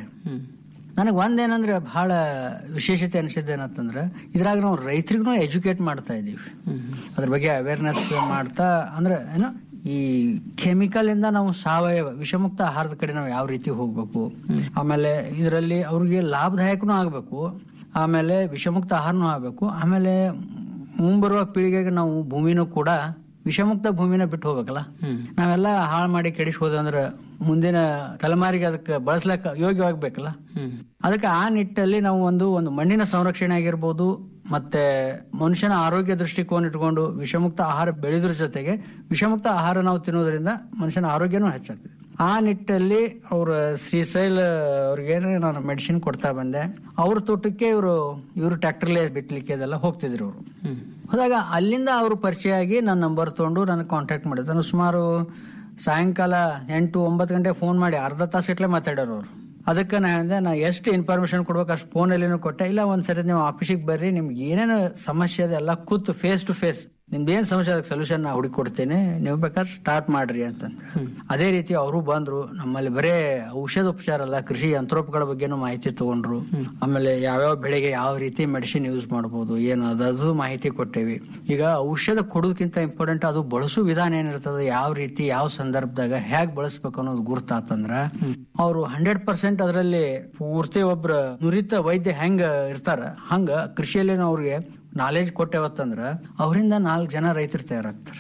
ನನಗೆ ಒಂದೇನಂದ್ರೆ ಬಹಳ ವಿಶೇಷತೆ ಅನಿಸಿದ್ದು ಏನಂತಂದ್ರೆ ಇದ್ರಾಗ ನಾವು ರೈತರಿಗೂ ಎಜುಕೇಟ್ ಮಾಡ್ತಾ ಇದೀವಿ ಅದ್ರ ಬಗ್ಗೆ ಅವೇರ್ನೆಸ್ ಮಾಡ್ತಾ ಅಂದ್ರೆ ಏನು ಈ ಕೆಮಿಕಲ್ ಇಂದ ನಾವು ಸಾವಯವ ವಿಷಮುಕ್ತ ಆಹಾರದ ಕಡೆ ನಾವು ಯಾವ ರೀತಿ ಹೋಗ್ಬೇಕು ಆಮೇಲೆ ಇದರಲ್ಲಿ ಅವ್ರಿಗೆ ಲಾಭದಾಯಕನೂ ಆಗ್ಬೇಕು ಆಮೇಲೆ ವಿಷಮುಕ್ತ ಆಹಾರನೂ ಆಗ್ಬೇಕು ಆಮೇಲೆ ಮುಂಬರುವ ಪೀಳಿಗೆಗೆ ನಾವು ಭೂಮಿನೂ ಕೂಡ ವಿಷಮುಕ್ತ ಭೂಮಿನ ಬಿಟ್ಟು ಹೋಗ್ಬೇಕಲ್ಲ ನಾವೆಲ್ಲ ಹಾಳು ಮಾಡಿ ಕೆಡಿಸಿ ಹೋದ ಅಂದ್ರೆ ಮುಂದಿನ ತಲೆಮಾರಿಗೆ ಅದಕ್ಕೆ ಬಳಸ್ಲಕ್ಕ ಯೋಗ್ಯವಾಗ್ಬೇಕಲ್ಲ ಅದಕ್ಕೆ ಆ ನಿಟ್ಟಲ್ಲಿ ನಾವು ಒಂದು ಒಂದು ಮಣ್ಣಿನ ಸಂರಕ್ಷಣೆ ಆಗಿರ್ಬೋದು ಮತ್ತೆ ಮನುಷ್ಯನ ಆರೋಗ್ಯ ದೃಷ್ಟಿಕೋನ ಇಟ್ಕೊಂಡು ವಿಷಮುಕ್ತ ಆಹಾರ ಬೆಳೆದ್ರ ಜೊತೆಗೆ ವಿಷಮುಕ್ತ ಆಹಾರ ನಾವು ತಿನ್ನೋದ್ರಿಂದ ಮನುಷ್ಯನ ಆರೋಗ್ಯನೂ ಹೆಚ್ಚಾಗ್ತದೆ ಆ ನಿಟ್ಟಲ್ಲಿ ಅವ್ರ ಶ್ರೀಶೈಲ್ ಅವ್ರಿಗೆ ನಾನು ಮೆಡಿಸಿನ್ ಕೊಡ್ತಾ ಬಂದೆ ಅವ್ರ ತೋಟಕ್ಕೆ ಇವರು ಇವರು ಟ್ರ್ಯಾಕ್ಟರ್ಲೇ ಬಿತ್ತಲಿಕ್ಕೆ ಇದೆಲ್ಲ ಹೋಗ್ತಿದ್ರು ಅವರು ಹೋದಾಗ ಅಲ್ಲಿಂದ ಅವರು ಪರಿಚಯ ಆಗಿ ನನ್ನ ನಂಬರ್ ತಗೊಂಡು ನನಗೆ ಕಾಂಟ್ಯಾಕ್ಟ್ ಮಾಡಿದ್ರು ನಾನು ಸುಮಾರು ಸಾಯಂಕಾಲ ಎಂಟು ಒಂಬತ್ತು ಗಂಟೆ ಫೋನ್ ಮಾಡಿ ಅರ್ಧ ತಾಸು ಇಟ್ಲೆ ಮಾತಾಡೋರು ಅವರು ಅದಕ್ಕೆ ನಾ ಹೇಳಿದೆ ನಾ ಎಷ್ಟು ಇನ್ಫಾರ್ಮೇಶನ್ ಕೊಡ್ಬೇಕು ಅಷ್ಟು ಫೋನಲ್ಲಿನೂ ಕೊಟ್ಟೆ ಇಲ್ಲ ಒಂದ್ಸರಿ ನೀವು ಆಫೀಸಿಗೆ ಬರ್ರಿ ನಿಮ್ಗೆ ಏನೇನು ಸಮಸ್ಯೆ ಇದೆ ಎಲ್ಲ ಕೂತು ಫೇಸ್ ಟು ಫೇಸ್ ನಿಮ್ದು ಏನ್ ಸಮಸ್ಯೆ ಅದಕ್ಕೆ ಸೊಲ್ಯೂಷನ್ ನಾ ಹುಡುಕಿ ಕೊಡ್ತೇನೆ ನೀವು ಬೇಕಾದ್ರೆ ಸ್ಟಾರ್ಟ್ ಮಾಡ್ರಿ ಅಂತ ಅದೇ ರೀತಿ ಅವರು ಬಂದ್ರು ನಮ್ಮಲ್ಲಿ ಬರೇ ಔಷಧ ಉಪಚಾರ ಅಲ್ಲ ಕೃಷಿ ಯಂತ್ರೋಪಗಳ ಬಗ್ಗೆನೂ ಮಾಹಿತಿ ತಗೊಂಡ್ರು ಆಮೇಲೆ ಯಾವ್ಯಾವ ಬೆಳೆಗೆ ಯಾವ ರೀತಿ ಮೆಡಿಸಿನ್ ಯೂಸ್ ಮಾಡಬಹುದು ಏನು ಅದರದ್ದು ಮಾಹಿತಿ ಕೊಟ್ಟೇವಿ ಈಗ ಔಷಧ ಕೊಡೋದಕ್ಕಿಂತ ಇಂಪಾರ್ಟೆಂಟ್ ಅದು ಬಳಸೋ ವಿಧಾನ ಏನಿರ್ತದೆ ಯಾವ ರೀತಿ ಯಾವ ಸಂದರ್ಭದಾಗ ಹೇಗ್ ಬಳಸ್ಬೇಕು ಅನ್ನೋದು ಗುರ್ತಾತಂದ್ರ ಅವರು ಹಂಡ್ರೆಡ್ ಪರ್ಸೆಂಟ್ ಅದರಲ್ಲಿ ಪೂರ್ತಿ ಒಬ್ರ ನುರಿತ ವೈದ್ಯ ಹೆಂಗ ಇರ್ತಾರ ಹಂಗ ಕೃಷಿಯಲ್ಲಿ ಅವ್ರಿಗೆ ನಾಲೆಜ್ ಕೊಟ್ಟೆವತ್ತಂದ್ರ ಅವರಿಂದ ನಾಲ್ಕು ಜನ ರೈತರು ತಯಾರಾಗ್ತಾರೆ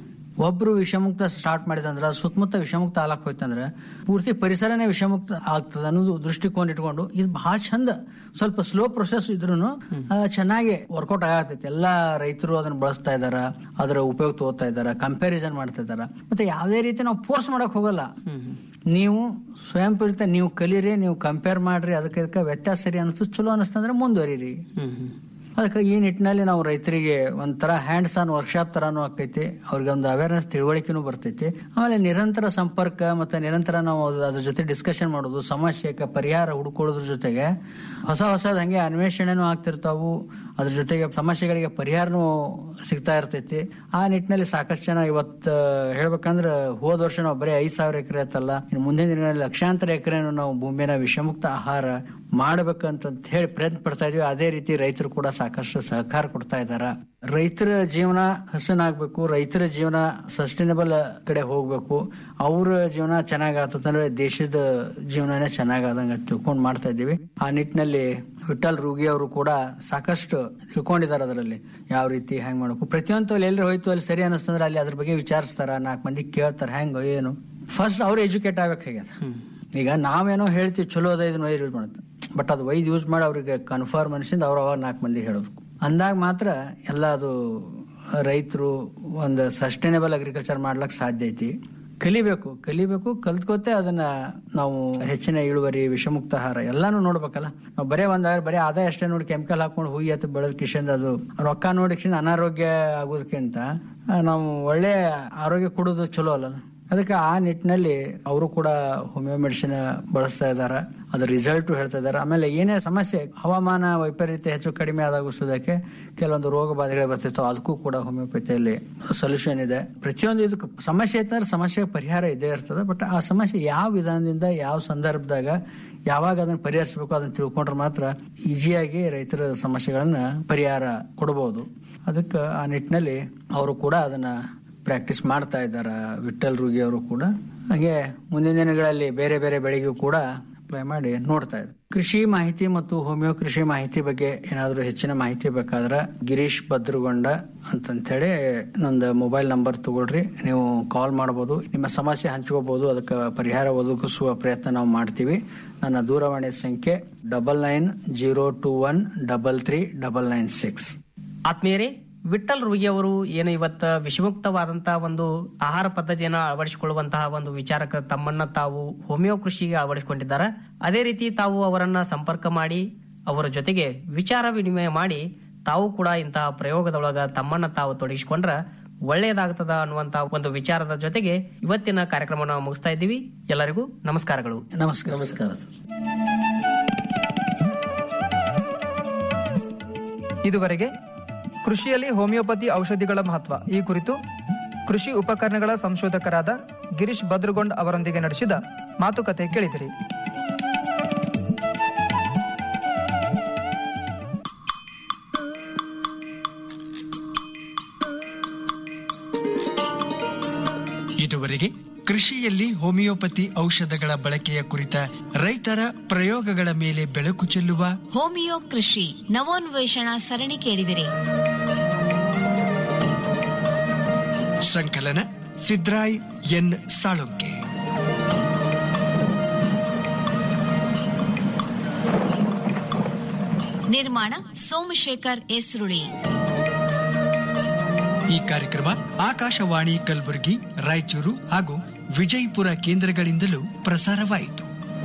ಒಬ್ರು ವಿಷಮುಕ್ತ ಸ್ಟಾರ್ಟ್ ಮಾಡಿದಂದ್ರ ಸುತ್ತಮುತ್ತ ವಿಷಮುಕ್ತ ಆಲಕ್ ಹೋಯ್ತಂದ್ರ ಪೂರ್ತಿ ಪರಿಸರನೇ ವಿಷಮುಕ್ತ ಆಗ್ತದ ಅನ್ನೋದು ದೃಷ್ಟಿಕೋನ ಇಟ್ಕೊಂಡು ಇದು ಬಹಳ ಚಂದ ಸ್ವಲ್ಪ ಸ್ಲೋ ಪ್ರೊಸೆಸ್ ಇದ್ರು ಚೆನ್ನಾಗಿ ವರ್ಕೌಟ್ ಆಗತೈತಿ ಎಲ್ಲಾ ರೈತರು ಅದನ್ನ ಬಳಸ್ತಾ ಇದಾರ ಅದರ ಉಪಯೋಗ ತಗೋತಾ ಇದಾರ ಕಂಪ್ಯಾರಿಸನ್ ಮಾಡ್ತಾ ಇದಾರ ಮತ್ತೆ ಯಾವುದೇ ರೀತಿ ನಾವು ಫೋರ್ಸ್ ಮಾಡಕ್ ಹೋಗಲ್ಲ ನೀವು ಸ್ವಯಂ ಪ್ರೇರಿತ ನೀವು ಕಲೀರಿ ನೀವು ಕಂಪೇರ್ ಮಾಡ್ರಿ ಅದಕ್ಕೆ ಇದಕ್ಕೆ ವ್ಯತ್ಯಾಸ ಸರಿ ಅನಿಸ್ತು ಚಲೋ ಅನಿಸ್ತಂದ್ರೆ ಮುಂದುವರಿರಿ ಅದಕ್ಕೆ ಈ ನಿಟ್ಟಿನಲ್ಲಿ ನಾವು ರೈತರಿಗೆ ಒಂಥರ ಹ್ಯಾಂಡ್ಸ್ ಆನ್ ವರ್ಕ್ಶಾಪ್ ತರಾನು ಆಕೈತಿ ಅವ್ರಿಗೆ ಒಂದು ಅವೇರ್ನೆಸ್ ತಿಳುವಳಿಕೆನೂ ಬರ್ತೈತಿ ಆಮೇಲೆ ನಿರಂತರ ಸಂಪರ್ಕ ಮತ್ತೆ ನಿರಂತರ ನಾವು ಅದ್ರ ಅದ್ರ ಜೊತೆ ಡಿಸ್ಕಷನ್ ಮಾಡೋದು ಸಮಸ್ಯೆಗೆ ಪರಿಹಾರ ಹುಡುಕೊಳ್ಳೋದ್ರ ಜೊತೆಗೆ ಹೊಸ ಹೊಸದ್ ಹಂಗೆ ಅನ್ವೇಷಣೆನೂ ಆಗ್ತಿರ್ತಾವು ಅದ್ರ ಜೊತೆಗೆ ಸಮಸ್ಯೆಗಳಿಗೆ ಪರಿಹಾರನೂ ಸಿಗ್ತಾ ಇರ್ತೈತಿ ಆ ನಿಟ್ಟಿನಲ್ಲಿ ಸಾಕಷ್ಟು ಜನ ಇವತ್ತು ಹೇಳ್ಬೇಕಂದ್ರ ಹೋದ ವರ್ಷ ನಾವು ಬರೀ ಐದ್ ಸಾವಿರ ಎಕರೆ ಆತಲ್ಲ ಇನ್ನು ಮುಂದಿನ ದಿನಗಳಲ್ಲಿ ಲಕ್ಷಾಂತರ ಎಕರೆನು ನಾವು ಭೂಮಿನ ವಿಷಮುಕ್ತ ಆಹಾರ ಮಾಡ್ಬೇಕಂತ ಹೇಳಿ ಪ್ರಯತ್ನ ಪಡ್ತಾ ಇದೀವಿ ಅದೇ ರೀತಿ ರೈತರು ಕೂಡ ಸಾಕಷ್ಟು ಸಹಕಾರ ಕೊಡ್ತಾ ಇದಾರ ರೈತರ ಜೀವನ ಹಸನಾಗ್ಬೇಕು ರೈತರ ಜೀವನ ಸಸ್ಟೈನಬಲ್ ಕಡೆ ಹೋಗ್ಬೇಕು ಅವ್ರ ಜೀವನ ಚೆನ್ನಾಗ್ ಆಗ್ತದಂದ್ರೆ ದೇಶದ ಜೀವನನೇ ಚೆನ್ನಾಗಾದಂಗ ತಿಳ್ಕೊಂಡ್ ಮಾಡ್ತಾ ಇದ್ದೀವಿ ಆ ನಿಟ್ಟಿನಲ್ಲಿ ವಿಠಲ್ ರೂಗಿ ಅವರು ಕೂಡ ಸಾಕಷ್ಟು ತಿಳ್ಕೊಂಡಿದ್ದಾರೆ ಅದರಲ್ಲಿ ಯಾವ ರೀತಿ ಹೆಂಗ್ ಮಾಡ್ಬೇಕು ಪ್ರತಿಯೊಂದು ಅಲ್ಲಿ ಎಲ್ಲಿ ಹೋಯ್ತು ಅಲ್ಲಿ ಸರಿ ಅನಿಸ್ತಂದ್ರೆ ಅಲ್ಲಿ ಅದ್ರ ಬಗ್ಗೆ ವಿಚಾರಿಸ್ತಾರ ನಾಲ್ಕು ಮಂದಿ ಕೇಳ್ತಾರ ಹೆಂಗ ಏನು ಫಸ್ಟ್ ಅವ್ರು ಎಜುಕೇಟ್ ಆಗ್ಬೇಕು ಹೇಗ್ಯದ ಈಗ ನಾವೇನೋ ಹೇಳ್ತೀವಿ ಚಲೋ ಅದ ಇದನ್ನ ವೈದ್ ಯೂಸ್ ಮಾಡುತ್ತೆ ಬಟ್ ಅದು ವೈದ್ ಯೂಸ್ ಮಾಡಿ ಅವ್ರಿಗೆ ಕನ್ಫರ್ಮ್ ಅನ್ಸಿಂದ ಅವ್ರು ಅವಾಗ ನಾಲ್ಕು ಮಂದಿ ಹೇಳಬೇಕು ಅಂದಾಗ ಮಾತ್ರ ಎಲ್ಲ ಅದು ರೈತರು ಒಂದು ಸಸ್ಟೈನೇಬಲ್ ಅಗ್ರಿಕಲ್ಚರ್ ಮಾಡ್ಲಕ್ ಸಾಧ್ಯ ಐತಿ ಕಲಿಬೇಕು ಕಲಿಬೇಕು ಕಲ್ತ್ಕೋತೆ ಅದನ್ನ ನಾವು ಹೆಚ್ಚಿನ ಇಳುವರಿ ವಿಷಮುಕ್ತ ಆಹಾರ ಎಲ್ಲಾನು ನೋಡ್ಬೇಕಲ್ಲ ನಾವು ಬರೇ ಒಂದ್ ಬರೀ ಆದಾಯ ಅಷ್ಟೇ ನೋಡಿ ಕೆಮಿಕಲ್ ಹಾಕೊಂಡು ಹೂಯಿ ಎತ್ತು ಬೆಳೆದ ಕಿಶನ್ ಅದು ರೊಕ್ಕ ನೋಡಿ ಅನಾರೋಗ್ಯ ಆಗೋದಕ್ಕಿಂತ ಆ, ನಾವು ಒಳ್ಳೆ ಆರೋಗ್ಯ ಕೊಡೋದು ಚಲೋ ಅಲ್ಲ ಅದಕ್ಕೆ ಆ ನಿಟ್ಟಿನಲ್ಲಿ ಅವರು ಕೂಡ ಹೋಮಿಯೋ ಮೆಡಿಸಿನ್ ಬಳಸ್ತಾ ಇದ್ದಾರೆ ಅದ್ರ ರಿಸಲ್ಟ್ ಹೇಳ್ತಾ ಇದ್ದಾರೆ ಆಮೇಲೆ ಏನೇ ಸಮಸ್ಯೆ ಹವಾಮಾನ ವೈಪರೀತ್ಯ ಹೆಚ್ಚು ಕಡಿಮೆ ಆದಾಗಿಸೋದಕ್ಕೆ ಕೆಲವೊಂದು ರೋಗ ಬಾಧೆಗಳು ಬರ್ತಿರ್ತಾವೆ ಅದಕ್ಕೂ ಕೂಡ ಹೋಮಿಯೋಪತಿಯಲ್ಲಿ ಸೊಲ್ಯೂಷನ್ ಇದೆ ಪ್ರತಿಯೊಂದು ಇದಕ್ಕೆ ಸಮಸ್ಯೆ ಇತ್ತಂದ್ರೆ ಸಮಸ್ಯೆ ಪರಿಹಾರ ಇದೇ ಇರ್ತದೆ ಬಟ್ ಆ ಸಮಸ್ಯೆ ಯಾವ ವಿಧಾನದಿಂದ ಯಾವ ಸಂದರ್ಭದಾಗ ಯಾವಾಗ ಅದನ್ನ ಪರಿಹರಿಸಬೇಕು ಅದನ್ನ ತಿಳ್ಕೊಂಡ್ರೆ ಮಾತ್ರ ಈಸಿಯಾಗಿ ರೈತರ ಸಮಸ್ಯೆಗಳನ್ನ ಪರಿಹಾರ ಕೊಡಬಹುದು ಅದಕ್ಕೆ ಆ ನಿಟ್ಟಿನಲ್ಲಿ ಅವರು ಕೂಡ ಅದನ್ನ ಪ್ರಾಕ್ಟೀಸ್ ಮಾಡ್ತಾ ಇದ್ದಾರೆ ವಿಠಲ್ ರುಗಿ ಅವರು ಕೂಡ ಹಾಗೆ ಮುಂದಿನ ದಿನಗಳಲ್ಲಿ ಬೇರೆ ಬೇರೆ ಬೆಳೆಗೂ ಕೂಡ ಅಪ್ಲೈ ಮಾಡಿ ನೋಡ್ತಾ ಇದ್ದಾರೆ ಕೃಷಿ ಮಾಹಿತಿ ಮತ್ತು ಹೋಮಿಯೋ ಕೃಷಿ ಮಾಹಿತಿ ಬಗ್ಗೆ ಏನಾದರೂ ಹೆಚ್ಚಿನ ಮಾಹಿತಿ ಬೇಕಾದ್ರೆ ಗಿರೀಶ್ ಭದ್ರಗೊಂಡ ಅಂತಂತೇಳಿ ನಂದು ಮೊಬೈಲ್ ನಂಬರ್ ತಗೊಳ್ರಿ ನೀವು ಕಾಲ್ ಮಾಡಬಹುದು ನಿಮ್ಮ ಸಮಸ್ಯೆ ಹಂಚ್ಕೋಬಹುದು ಅದಕ್ಕೆ ಪರಿಹಾರ ಒದಗಿಸುವ ಪ್ರಯತ್ನ ನಾವು ಮಾಡ್ತೀವಿ ನನ್ನ ದೂರವಾಣಿ ಸಂಖ್ಯೆ double nine zero two one double three double nine six ಆತ್ಮೀಯರೇ ವಿಠಲ್ ರುಗಿ ಅವರು ಏನು ಇವತ್ತ ವಿಷಮುಕ್ತವಾದಂತಹ ಒಂದು ಆಹಾರ ಪದ್ಧತಿಯನ್ನು ಅಳವಡಿಸಿಕೊಳ್ಳುವಂತಹ ಒಂದು ವಿಚಾರಕ್ಕೆ ತಮ್ಮನ್ನ ತಾವು ಹೋಮಿಯೋ ಕೃಷಿಗೆ ಅಳವಡಿಸಿಕೊಂಡಿದ್ದಾರೆ ಅದೇ ರೀತಿ ತಾವು ಅವರನ್ನ ಸಂಪರ್ಕ ಮಾಡಿ ಅವರ ಜೊತೆಗೆ ವಿಚಾರ ವಿನಿಮಯ ಮಾಡಿ ತಾವು ಕೂಡ ಇಂತಹ ಪ್ರಯೋಗದೊಳಗ ತಮ್ಮನ್ನ ತಾವು ತೊಡಗಿಸಿಕೊಂಡ್ರ ಒಳ್ಳೆಯದಾಗ್ತದ ಅನ್ನುವಂತಹ ಒಂದು ವಿಚಾರದ ಜೊತೆಗೆ ಇವತ್ತಿನ ಕಾರ್ಯಕ್ರಮವನ್ನು ಮುಗಿಸ್ತಾ ಇದ್ದೀವಿ ಎಲ್ಲರಿಗೂ ನಮಸ್ಕಾರಗಳು ನಮಸ್ಕಾರ ನಮಸ್ಕಾರ ಸರ್ ಇದುವರೆಗೆ ಕೃಷಿಯಲ್ಲಿ ಹೋಮಿಯೋಪತಿ ಔಷಧಿಗಳ ಮಹತ್ವ ಈ ಕುರಿತು ಕೃಷಿ ಉಪಕರಣಗಳ ಸಂಶೋಧಕರಾದ ಗಿರೀಶ್ ಭದ್ರಗೊಂಡ್ ಅವರೊಂದಿಗೆ ನಡೆಸಿದ ಮಾತುಕತೆ ಕೇಳಿದಿರಿ ಇದುವರೆಗೆ ಕೃಷಿಯಲ್ಲಿ ಹೋಮಿಯೋಪತಿ ಔಷಧಗಳ ಬಳಕೆಯ ಕುರಿತ ರೈತರ ಪ್ರಯೋಗಗಳ ಮೇಲೆ ಬೆಳಕು ಚೆಲ್ಲುವ ಹೋಮಿಯೋ ಕೃಷಿ ನವೋನ್ವೇಷಣಾ ಸರಣಿ ಕೇಳಿದಿರಿ ಸಂಕಲನ ಸಿದ್ರಾಯ್ ಎನ್ ಸಾಳುಂಕೆ ನಿರ್ಮಾಣ ಸೋಮಶೇಖರ್ ಎಸ್ರುಳಿ ಈ ಕಾರ್ಯಕ್ರಮ ಆಕಾಶವಾಣಿ ಕಲಬುರಗಿ ರಾಯಚೂರು ಹಾಗೂ ವಿಜಯಪುರ ಕೇಂದ್ರಗಳಿಂದಲೂ ಪ್ರಸಾರವಾಯಿತು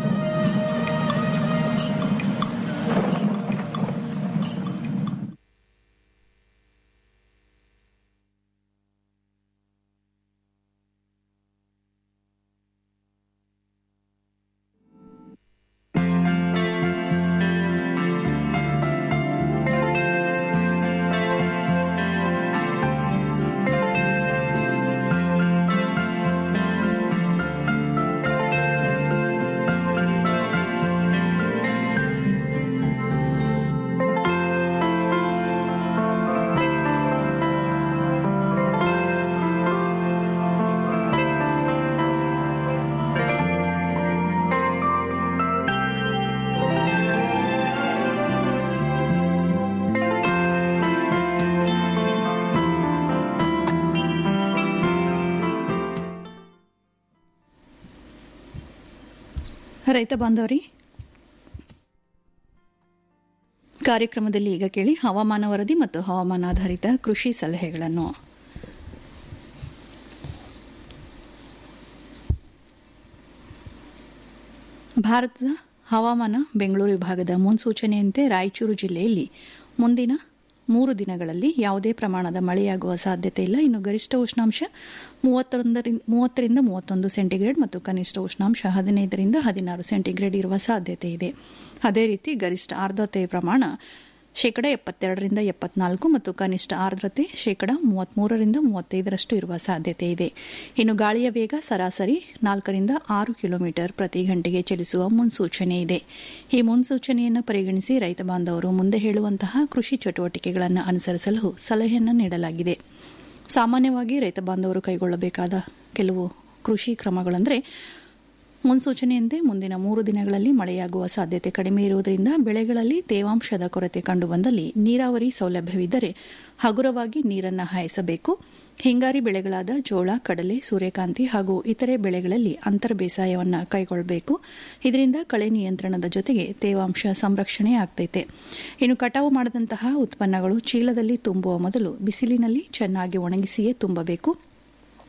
ರೈತ ಬಾಂಧವರಿ ಕಾರ್ಯಕ್ರಮದಲ್ಲಿ ಈಗ ಕೇಳಿ ಹವಾಮಾನ ವರದಿ ಮತ್ತು ಹವಾಮಾನಾಧಾರಿತ ಕೃಷಿ ಸಲಹೆಗಳನ್ನು ಭಾರತದ ಹವಾಮಾನ ಬೆಂಗಳೂರು ವಿಭಾಗದ ಮುನ್ಸೂಚನೆಯಂತೆ ರಾಯಚೂರು ಜಿಲ್ಲೆಯಲ್ಲಿ ಮುಂದಿನ ಮೂರು ದಿನಗಳಲ್ಲಿ ಯಾವುದೇ ಪ್ರಮಾಣದ ಮಳೆಯಾಗುವ ಸಾಧ್ಯತೆ ಇಲ್ಲ ಇನ್ನು ಗರಿಷ್ಠ ಉಷ್ಣಾಂಶ ಮೂವತ್ತೊಂದರಿಂದ ಮೂವತ್ತರಿಂದ ಮೂವತ್ತೊಂದು ಸೆಂಟಿಗ್ರೇಡ್ ಮತ್ತು ಕನಿಷ್ಠ ಉಷ್ಣಾಂಶ ಹದಿನೈದರಿಂದ ಹದಿನಾರು ಸೆಂಟಿಗ್ರೇಡ್ ಇರುವ ಸಾಧ್ಯತೆ ಇದೆ ಅದೇ ರೀತಿ ಗರಿಷ್ಠ ಆರ್ದ್ರತೆಯ ಪ್ರಮಾಣ ಶೇಕಡ ಎಪ್ಪತ್ತೆರಡರಿಂದ ಎಪ್ಪತ್ನಾಲ್ಕು ಮತ್ತು ಕನಿಷ್ಠ ಆರ್ದ್ರತೆ ಶೇಕಡ ಮೂವತ್ಮೂರರಿಂದ ಮೂವತ್ತೈದರಷ್ಟು ಇರುವ ಸಾಧ್ಯತೆ ಇದೆ ಇನ್ನು ಗಾಳಿಯ ವೇಗ ಸರಾಸರಿ ನಾಲ್ಕರಿಂದ ಆರು ಕಿಲೋಮೀಟರ್ ಪ್ರತಿ ಗಂಟೆಗೆ ಚಲಿಸುವ ಮುನ್ಸೂಚನೆ ಇದೆ ಈ ಮುನ್ಸೂಚನೆಯನ್ನು ಪರಿಗಣಿಸಿ ರೈತ ಬಾಂಧವರು ಮುಂದೆ ಹೇಳುವಂತಹ ಕೃಷಿ ಚಟುವಟಿಕೆಗಳನ್ನು ಅನುಸರಿಸಲು ಸಲಹೆಯನ್ನು ನೀಡಲಾಗಿದೆ ಸಾಮಾನ್ಯವಾಗಿ ರೈತ ಬಾಂಧವರು ಕೈಗೊಳ್ಳಬೇಕಾದ ಕೆಲವು ಕೃಷಿ ಕ್ರಮಗಳೆಂದರೆ ಮುನ್ಸೂಚನೆಯಂತೆ ಮುಂದಿನ ಮೂರು ದಿನಗಳಲ್ಲಿ ಮಳೆಯಾಗುವ ಸಾಧ್ಯತೆ ಕಡಿಮೆ ಇರುವುದರಿಂದ ಬೆಳೆಗಳಲ್ಲಿ ತೇವಾಂಶದ ಕೊರತೆ ಕಂಡುಬಂದಲ್ಲಿ ನೀರಾವರಿ ಸೌಲಭ್ಯವಿದ್ದರೆ ಹಗುರವಾಗಿ ನೀರನ್ನು ಹಾಯಿಸಬೇಕು ಹಿಂಗಾರಿ ಬೆಳೆಗಳಾದ ಜೋಳ ಕಡಲೆ ಸೂರ್ಯಕಾಂತಿ ಹಾಗೂ ಇತರೆ ಬೆಳೆಗಳಲ್ಲಿ ಅಂತರ್ ಬೇಸಾಯವನ್ನು ಕೈಗೊಳ್ಳಬೇಕು ಇದರಿಂದ ಕಳೆ ನಿಯಂತ್ರಣದ ಜೊತೆಗೆ ತೇವಾಂಶ ಸಂರಕ್ಷಣೆ ಆಗ್ತೈತೆ ಇನ್ನು ಕಟಾವು ಮಾಡಿದಂತಹ ಉತ್ಪನ್ನಗಳು ಚೀಲದಲ್ಲಿ ತುಂಬುವ ಮೊದಲು ಬಿಸಿಲಿನಲ್ಲಿ ಚೆನ್ನಾಗಿ ಒಣಗಿಸಿಯೇ ತುಂಬಬೇಕು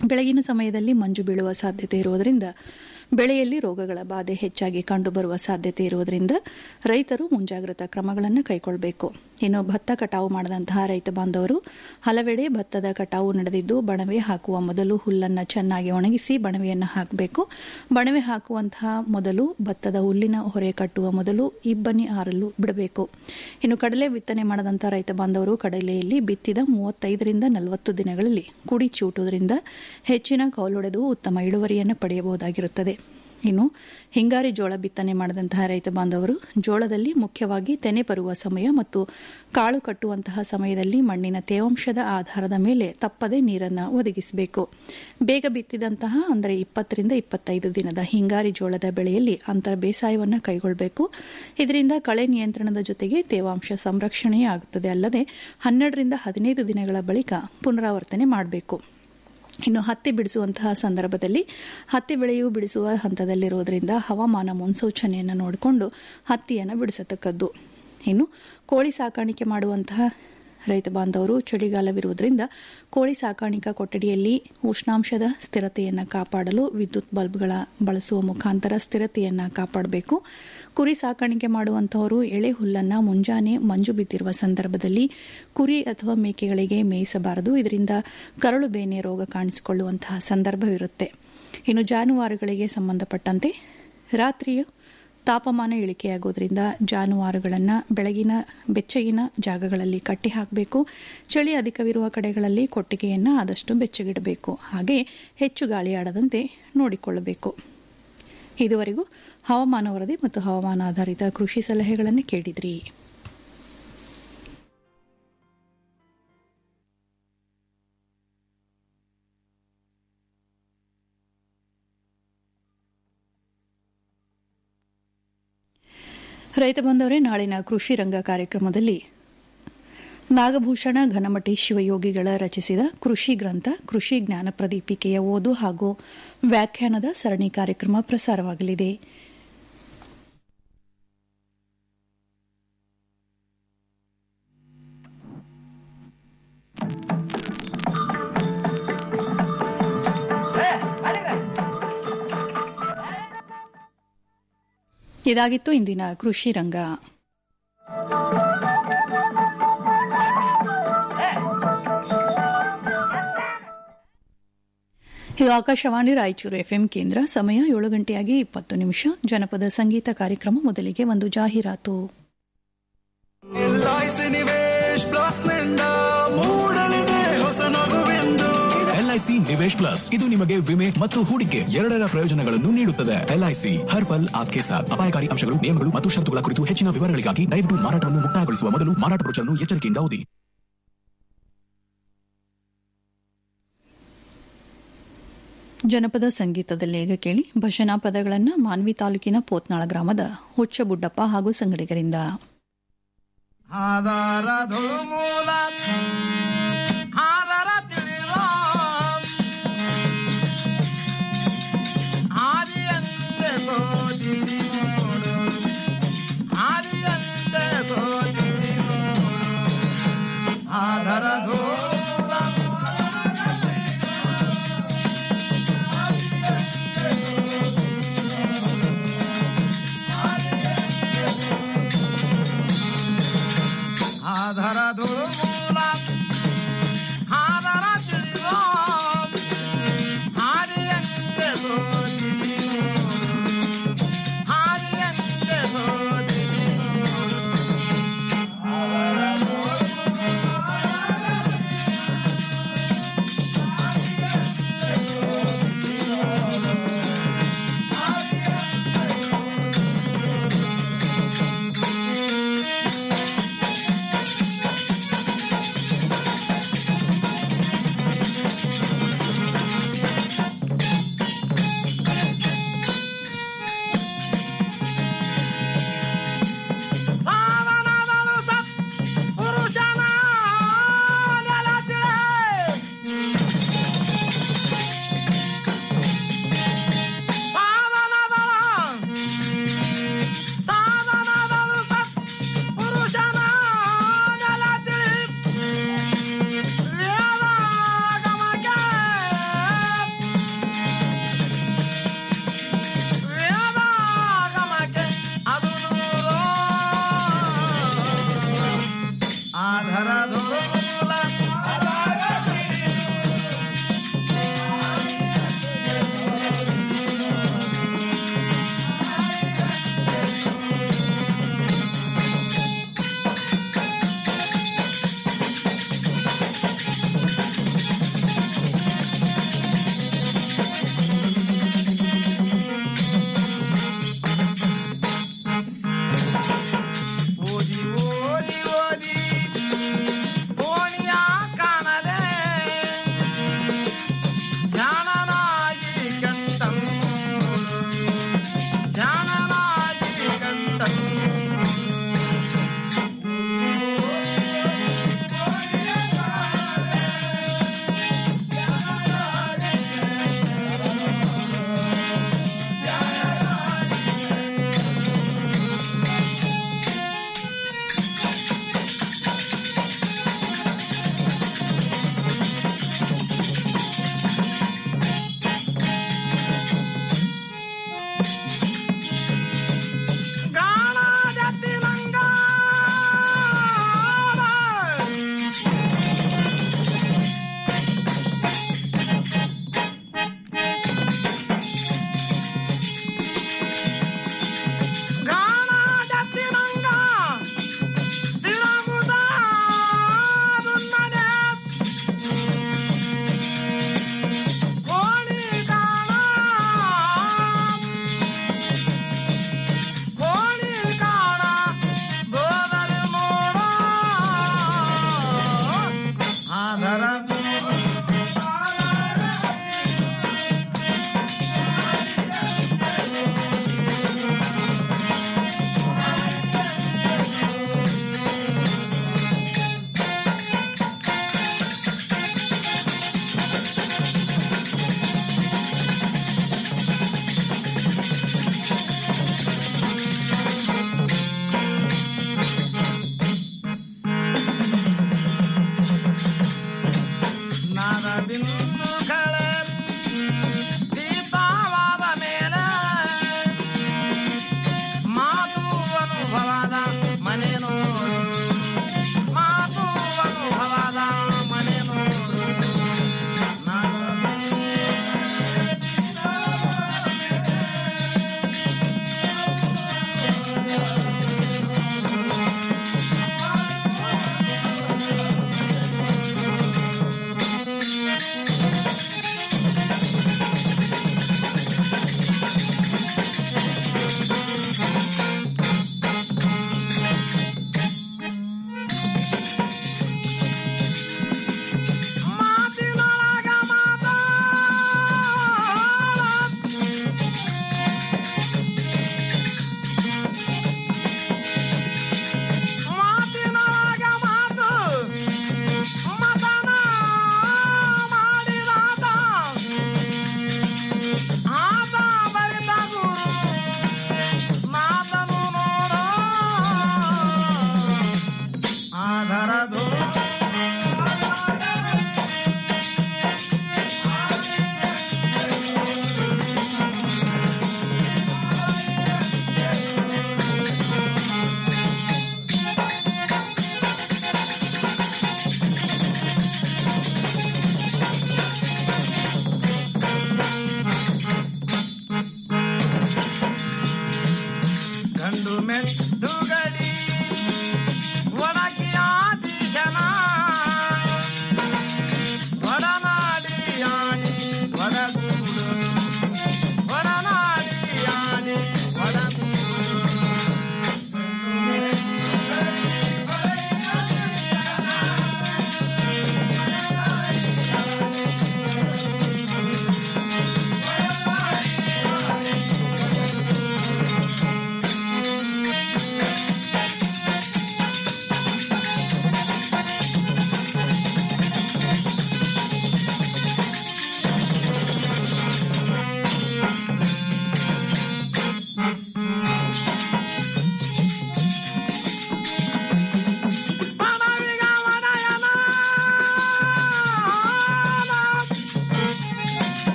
ಬೆಳಗಿನ ಸಮಯದಲ್ಲಿ ಮಂಜು ಬೀಳುವ ಸಾಧ್ಯತೆ ಇರುವುದರಿಂದ ಬೆಳೆಯಲ್ಲಿ ರೋಗಗಳ ಬಾಧೆ ಹೆಚ್ಚಾಗಿ ಕಂಡುಬರುವ ಸಾಧ್ಯತೆ ಇರುವುದರಿಂದ ರೈತರು ಮುಂಜಾಗ್ರತಾ ಕ್ರಮಗಳನ್ನು ಕೈಗೊಳ್ಳಬೇಕು ಇನ್ನು ಭತ್ತ ಕಟಾವು ಮಾಡದಂತಹ ರೈತ ಬಾಂಧವರು ಹಲವೆಡೆ ಭತ್ತದ ಕಟಾವು ನಡೆದಿದ್ದು ಬಣವೆ ಹಾಕುವ ಮೊದಲು ಹುಲ್ಲನ್ನು ಚೆನ್ನಾಗಿ ಒಣಗಿಸಿ ಬಣವೆಯನ್ನು ಹಾಕಬೇಕು ಬಣವೆ ಹಾಕುವಂತಹ ಮೊದಲು ಭತ್ತದ ಹುಲ್ಲಿನ ಹೊರೆ ಕಟ್ಟುವ ಮೊದಲು ಇಬ್ಬನಿ ಆರಲು ಬಿಡಬೇಕು ಇನ್ನು ಕಡಲೆ ಬಿತ್ತನೆ ಮಾಡದಂತಹ ರೈತ ಬಾಂಧವರು ಕಡಲೆಯಲ್ಲಿ ಬಿತ್ತಿದ ಮೂವತ್ತೈದರಿಂದ ನಲವತ್ತು ದಿನಗಳಲ್ಲಿ ಕುಡಿ ಚೂಟುವುದರಿಂದ ಹೆಚ್ಚಿನ ಕೌಲೊಡೆದು ಉತ್ತಮ ಇಳುವರಿಯನ್ನು ಪಡೆಯಬಹುದಾಗಿರುತ್ತದೆ ಇನ್ನು ಹಿಂಗಾರಿ ಜೋಳ ಬಿತ್ತನೆ ಮಾಡದಂತಹ ರೈತ ಬಾಂಧವರು ಜೋಳದಲ್ಲಿ ಮುಖ್ಯವಾಗಿ ತೆನೆ ಬರುವ ಸಮಯ ಮತ್ತು ಕಾಳು ಕಟ್ಟುವಂತಹ ಸಮಯದಲ್ಲಿ ಮಣ್ಣಿನ ತೇವಾಂಶದ ಆಧಾರದ ಮೇಲೆ ತಪ್ಪದೆ ನೀರನ್ನು ಒದಗಿಸಬೇಕು ಬೇಗ ಬಿತ್ತಿದಂತಹ ಅಂದರೆ ಇಪ್ಪತ್ತರಿಂದ ಇಪ್ಪತ್ತೈದು ದಿನದ ಹಿಂಗಾರಿ ಜೋಳದ ಬೆಳೆಯಲ್ಲಿ ಅಂತರ ಬೇಸಾಯವನ್ನು ಕೈಗೊಳ್ಳಬೇಕು ಇದರಿಂದ ಕಳೆ ನಿಯಂತ್ರಣದ ಜೊತೆಗೆ ತೇವಾಂಶ ಸಂರಕ್ಷಣೆ ಆಗುತ್ತದೆ ಅಲ್ಲದೆ ಹನ್ನೆರಡರಿಂದ ಹದಿನೈದು ದಿನಗಳ ಬಳಿಕ ಪುನರಾವರ್ತನೆ ಮಾಡಬೇಕು ಇನ್ನು ಹತ್ತಿ ಬಿಡಿಸುವಂತಹ ಸಂದರ್ಭದಲ್ಲಿ ಹತ್ತಿ ಬೆಳೆಯು ಬಿಡಿಸುವ ಹಂತದಲ್ಲಿರುವುದರಿಂದ ಹವಾಮಾನ ಮುನ್ಸೂಚನೆಯನ್ನು ನೋಡಿಕೊಂಡು ಹತ್ತಿಯನ್ನು ಬಿಡಿಸತಕ್ಕದ್ದು ಇನ್ನು ಕೋಳಿ ಸಾಕಾಣಿಕೆ ಮಾಡುವಂತಹ ರೈತ ಬಾಂಧವರು ಚಳಿಗಾಲವಿರುವುದರಿಂದ ಕೋಳಿ ಸಾಕಾಣಿಕಾ ಕೊಠಡಿಯಲ್ಲಿ ಉಷ್ಣಾಂಶದ ಸ್ಥಿರತೆಯನ್ನು ಕಾಪಾಡಲು ವಿದ್ಯುತ್ ಬಲ್ಬ್ಗಳ ಬಳಸುವ ಮುಖಾಂತರ ಸ್ಥಿರತೆಯನ್ನು ಕಾಪಾಡಬೇಕು ಕುರಿ ಸಾಕಾಣಿಕೆ ಮಾಡುವಂತಹವರು ಎಳೆ ಹುಲ್ಲನ್ನು ಮುಂಜಾನೆ ಮಂಜು ಬಿದ್ದಿರುವ ಸಂದರ್ಭದಲ್ಲಿ ಕುರಿ ಅಥವಾ ಮೇಕೆಗಳಿಗೆ ಮೇಯಿಸಬಾರದು ಇದರಿಂದ ಕರಳು ಬೇನೆ ರೋಗ ಕಾಣಿಸಿಕೊಳ್ಳುವಂತಹ ಸಂದರ್ಭವಿರುತ್ತೆ ಇನ್ನು ಜಾನುವಾರುಗಳಿಗೆ ಸಂಬಂಧಪಟ್ಟಂತೆ ರಾತ್ರಿಯ ತಾಪಮಾನ ಇಳಿಕೆಯಾಗೋದ್ರಿಂದ ಜಾನುವಾರುಗಳನ್ನು ಬೆಳಗಿನ ಬೆಚ್ಚಗಿನ ಜಾಗಗಳಲ್ಲಿ ಕಟ್ಟಿ ಹಾಕಬೇಕು ಚಳಿ ಅಧಿಕವಿರುವ ಕಡೆಗಳಲ್ಲಿ ಕೊಟ್ಟಿಗೆಯನ್ನು ಆದಷ್ಟು ಬೆಚ್ಚಗಿಡಬೇಕು ಹಾಗೆ ಹೆಚ್ಚು ಗಾಳಿ ಆಡದಂತೆ ನೋಡಿಕೊಳ್ಳಬೇಕು ಇದುವರೆಗೂ ಹವಾಮಾನ ವರದಿ ಮತ್ತು ಹವಾಮಾನ ಆಧಾರಿತ ಕೃಷಿ ಸಲಹೆಗಳನ್ನು ಕೇಳಿದ್ರಿ ರೈತ ಬಂದವರೇ ನಾಳಿನ ಕೃಷಿ ರಂಗ ಕಾರ್ಯಕ್ರಮದಲ್ಲಿ ನಾಗಭೂಷಣ ಘನಮಠಿ ಶಿವಯೋಗಿಗಳ ರಚಿಸಿದ ಕೃಷಿ ಗ್ರಂಥ ಕೃಷಿ ಜ್ಞಾನ ಪ್ರದೀಪಿಕೆಯ ಓದು ಹಾಗೂ ವ್ಯಾಖ್ಯಾನದ ಸರಣಿ ಕಾರ್ಯಕ್ರಮ ಪ್ರಸಾರವಾಗಲಿದೆ ಇದಾಗಿತ್ತು ಇಂದಿನ ಕೃಷಿ ರಂಗ ಇದು ಆಕಾಶವಾಣಿ ರಾಯಚೂರು ಎಫ್ಎಂ ಕೇಂದ್ರ ಸಮಯ ಏಳು ಗಂಟೆಯಾಗಿ ಇಪ್ಪತ್ತು ನಿಮಿಷ ಜನಪದ ಸಂಗೀತ ಕಾರ್ಯಕ್ರಮ ಮೊದಲಿಗೆ ಒಂದು ಜಾಹೀರಾತು ಎಲ್ಐಸಿ ನಿವೇಶ್ ಪ್ಲಸ್ ನಿಂದ ಮೂಡಲಿದೆ ಹೊಸ ನಗುವೆಂದು ಎಲ್ಐಸಿ ನಿವೇಶ್ ಪ್ಲಸ್ ಇದು ನಿಮಗೆ ವಿಮೆ ಮತ್ತು ಹೂಡಿಕೆ ಎರಡರ ಪ್ರಯೋಜನಗಳನ್ನು ನೀಡುತ್ತದೆ ಎಲ್ಐಸಿ ಹರ್ ಪಲ್ ಆಪ್ಕೆ ಸಾಥ್ ಅಪಾಯಕಾರಿ ಅಂಶಗಳು ನಿಯಮಗಳು ಮತ್ತು ಷರತ್ತುಗಳ ಕುರಿತು ಹೆಚ್ಚಿನ ವಿವರಗಳಿಗಾಗಿ ದಯವಿಟ್ಟು ಮಾರಾಟವನ್ನು ಮುಕ್ತಾಯಗೊಳಿಸುವ ಮೊದಲು ಮಾರಾಟ ಬ್ರೋಚರ್ನ್ನು ಎಚ್ಚರಿಕೆಯಿಂದ ಓದಿ ಜನಪದ ಸಂಗೀತದಲ್ಲಿ ಈಗ ಕೇಳಿ ಭಜನಾ ಪದಗಳನ್ನು ಮಾನ್ವಿ ತಾಲೂಕಿನ ಪೋತ್ನಾಳ ಗ್ರಾಮದ ಹುಚ್ಚಬುಡ್ಡಪ್ಪ ಹಾಗೂ ಸಂಗಡಿಗರಿಂದ ಆಧಾರ ಮೂಲ ಆಧಾರ ತಿಳಿದ ಆದಿಯಂತೆ ಸೋದಿರಿ ನೋಡು ಆದಿಯಂತೆ ಸೋದಿರಿ ನೋಡು ಆಧಾರ